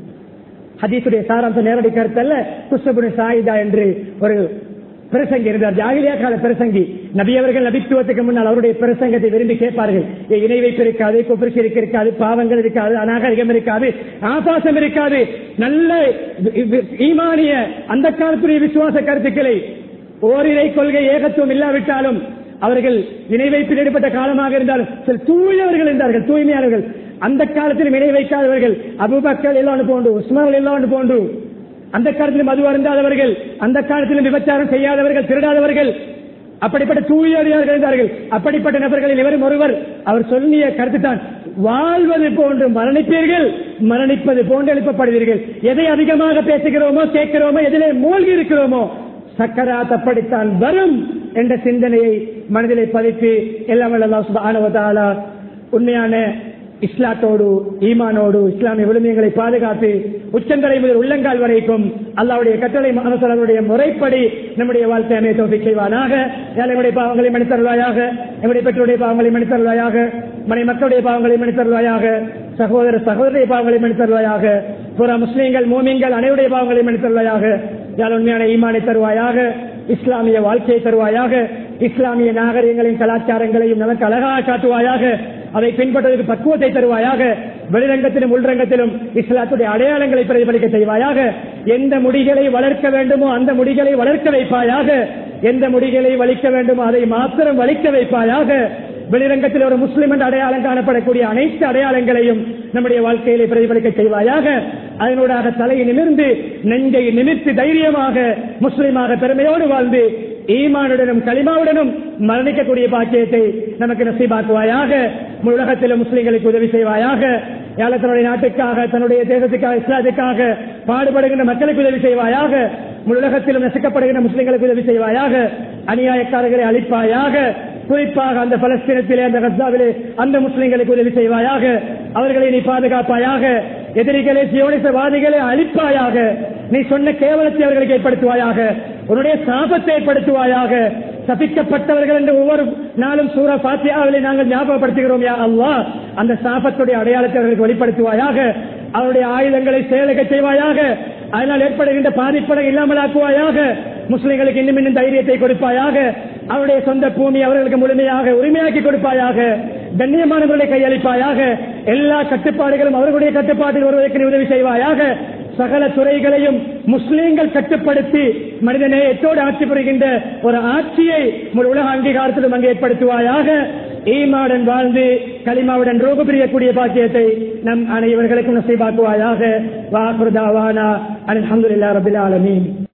ஹதீசுடைய சாராம்ச நேரடி கருத்தல்ல குஸ்தபுனி சாயிதா என்று ஒரு பிரசங்கி இருந்தார் ஜாகிலியா கால பிரசங்கி நபி அவர்கள் நபித்துவத்துக்கு முன்னால் அவருடைய பிரசங்கத்தை விரும்பி கேட்பார்கள் ஏ, இணை வைப்பு இருக்காது குப்பரி சிரிக்கு இருக்காது பாவங்கள் இருக்காது அநாகரிகம் இருக்காது ஆபாசம் இருக்காது நல்ல வி- வி- ஈமானிய அந்த காலத்துடைய விசுவாச கருத்துக்களை ஓரிரை கொள்கை ஏகத்துவம் இல்லாவிட்டாலும் அவர்கள் இணை வைப்பில் ஈடுபட்ட காலமாக இருந்தாலும் சில தூயவர்கள் இருந்தார்கள் தூய்மையானவர்கள் அந்த காலத்தில் இணை வைக்காதவர்கள் அபுபக்கர் எல்லாம் போன்று உஸ்மான் எல்லாம் போன்று அந்த காலத்தில் மது அருந்தாதவர்கள் அந்த காலத்தில் விபச்சாரம் செய்யாதவர்கள் திருடாதவர்கள் அப்படிப்பட்ட தூயடியார்கள் இருந்தார்கள் அப்படிப்பட்ட நபர்களில் இவரும் ஒருவர் அவர் சொல்லிய கருத்து தான் வாழ்வது போன்று மரணிப்பீர்கள் மரணிப்பது போன்று எழுப்பப்படுவீர்கள் எதை அதிகமாக பேசுகிறோமோ கேட்கிறோமோ எதிலே மூழ்கி இருக்கிறோமோ சக்கராத் அப்படித்தான் வரும் என்ற சிந்தனையை மனதிலே பதித்து எல்லாம் வல்ல அல்லாஹ் சுப்ஹானஹு வ தஆலா உண்மையான இஸ்லாத்தோடு ஈமானோடு இஸ்லாமிய விழுமியங்களை பாதுகாத்து உச்சந்தலை முதல் உள்ளங்கால் வரைக்கும் அல்லாவுடைய கட்டளை மகனசலுடைய முறைப்படி நம்முடைய வாழ்க்கை அமைய தோப்பிக் செய்வானாக ஏழைகளுடைய பாவங்களை மன்னித்தருள்வாயாக நம்முடைய பெற்றோருடைய பாவங்களை மன்னித்தருள்வாயாக மனை மக்களுடைய பாவங்களை மன்னித்தருள்வாயாக சகோதர சகோதரிய பாவங்களை மன்னித்தருள்வாயாக புற முஸ்லீம்கள் மூமின்கள் அனைவருடைய பாவங்களை மன்னித்தருள்வாயாக யாழ் உண்மையான ஈமானை தருவாயாக இஸ்லாமிய வாழ்க்கையை தருவாயாக இஸ்லாமிய நாகரிகங்களின் கலாச்சாரங்களையும் நமக்கு அழகாக காட்டுவாயாக அதை பின்பற்றுவதற்கு பக்குவத்தை தருவாயாக வெளிரங்கத்திலும் உள்ரங்கத்திலும் இஸ்லாத்துடைய அடையாளங்களை பிரதிபலிக்க செய்வாயாக எந்த முடிகளை வளர்க்க வேண்டுமோ அந்த முடிகளை வளர்க்க வைப்பாயாக எந்த முடிகளை வலிக்க வேண்டுமோ அதை மாத்திரம் வலிக்க வைப்பாயாக வெளிரங்கத்தில் ஒரு முஸ்லிம் என்ற அடையாளம் காணப்படக்கூடிய அனைத்து அடையாளங்களையும் நம்முடைய வாழ்க்கையிலே பிரதிபலிக்க செய்வாயாக அதனூடாக தலையை நிமிர்ந்து நெஞ்சை நிமிர்த்து தைரியமாக முஸ்லிமாக பெருமையோடு வாழ்ந்து ஈமானுடனும் களிமாவுடனும் மரணிக்கக்கூடிய பாக்கியத்தை நமக்கு நசீபாக்குவாயாக முழு உலகத்திலும் முஸ்லிம்களுக்கு உதவி செய்வாயாக யாழ் தன்னுடைய நாட்டுக்காக தன்னுடைய தேசத்துக்காக இஸ்லாத்துக்காக பாடுபடுகின்ற மக்களுக்கு உதவி செய்வாயாக முழு உலகத்திலும் நசுக்கப்படுகின்ற முஸ்லிம்களுக்கு உதவி செய்வாயாக அநியாயக்காரர்களை அழிப்பாயாக குறிப்பாக அந்த பலஸ்தீனத்திலே அந்த கசாவிலே அந்த முஸ்லிம்களுக்கு உதவி செய்வாயாக அவர்களை நீ பாதுகாப்பாயாக எதிரிகளை சியோனிசவாதிகளை அழிப்பாயாக நீ சொன்ன கேவலத்தை அவர்களுக்கு ஏற்படுத்துவாயாக உன்னுடைய சாபத்தை ஏற்படுத்துவாயாக சபிக்கப்பட்டவர்கள் என்று ஒவ்வொரு நாளும் சூரா பாத்தியாவிலே நாங்கள் ஞாபகப்படுத்துகிறோம் யா அல்லாஹ் அந்த சாபத்துடைய அடையாளத்தை அவர்களுக்கு வெளிப்படுத்துவாயாக அவருடைய ஆயுதங்களை செயலக செய்வாயாக அதனால் ஏற்படுகின்ற பாதிப்படை இல்லாமலாக்குவாயாக முஸ்லிம்களுக்கு இன்னும் இன்னும் தைரியத்தை கொடுப்பாயாக அவருடைய சொந்த பூமி அவர்களுக்கு முழுமையாக உரிமையாக்கி கொடுப்பாயாக கண்ணியமானவர்களை கையளிப்பாயாக எல்லா கட்டுப்பாடுகளும் அவர்களுடைய கட்டுப்பாட்டில் வருவதற்கு நீ உதவி செய்வாயாக சகல துறைகளையும் முஸ்லீம்கள் கட்டுப்படுத்தி மனித நேயத்தோடு ஆட்சி புரிகின்ற ஒரு ஆட்சியை முழு உலக அங்கீகாரத்திலும் அங்கே ஏற்படுத்துவாயாக ஈமாவுடன் வாழ்ந்து களிமாவுடன் ரோகு பிரியக்கூடிய பாக்கியத்தை நம் அனைவர்களுக்கும் நசைபாக்குவாயாக வாக்குதாவானா அலமதுல்லா ரபில் ஆலமீன்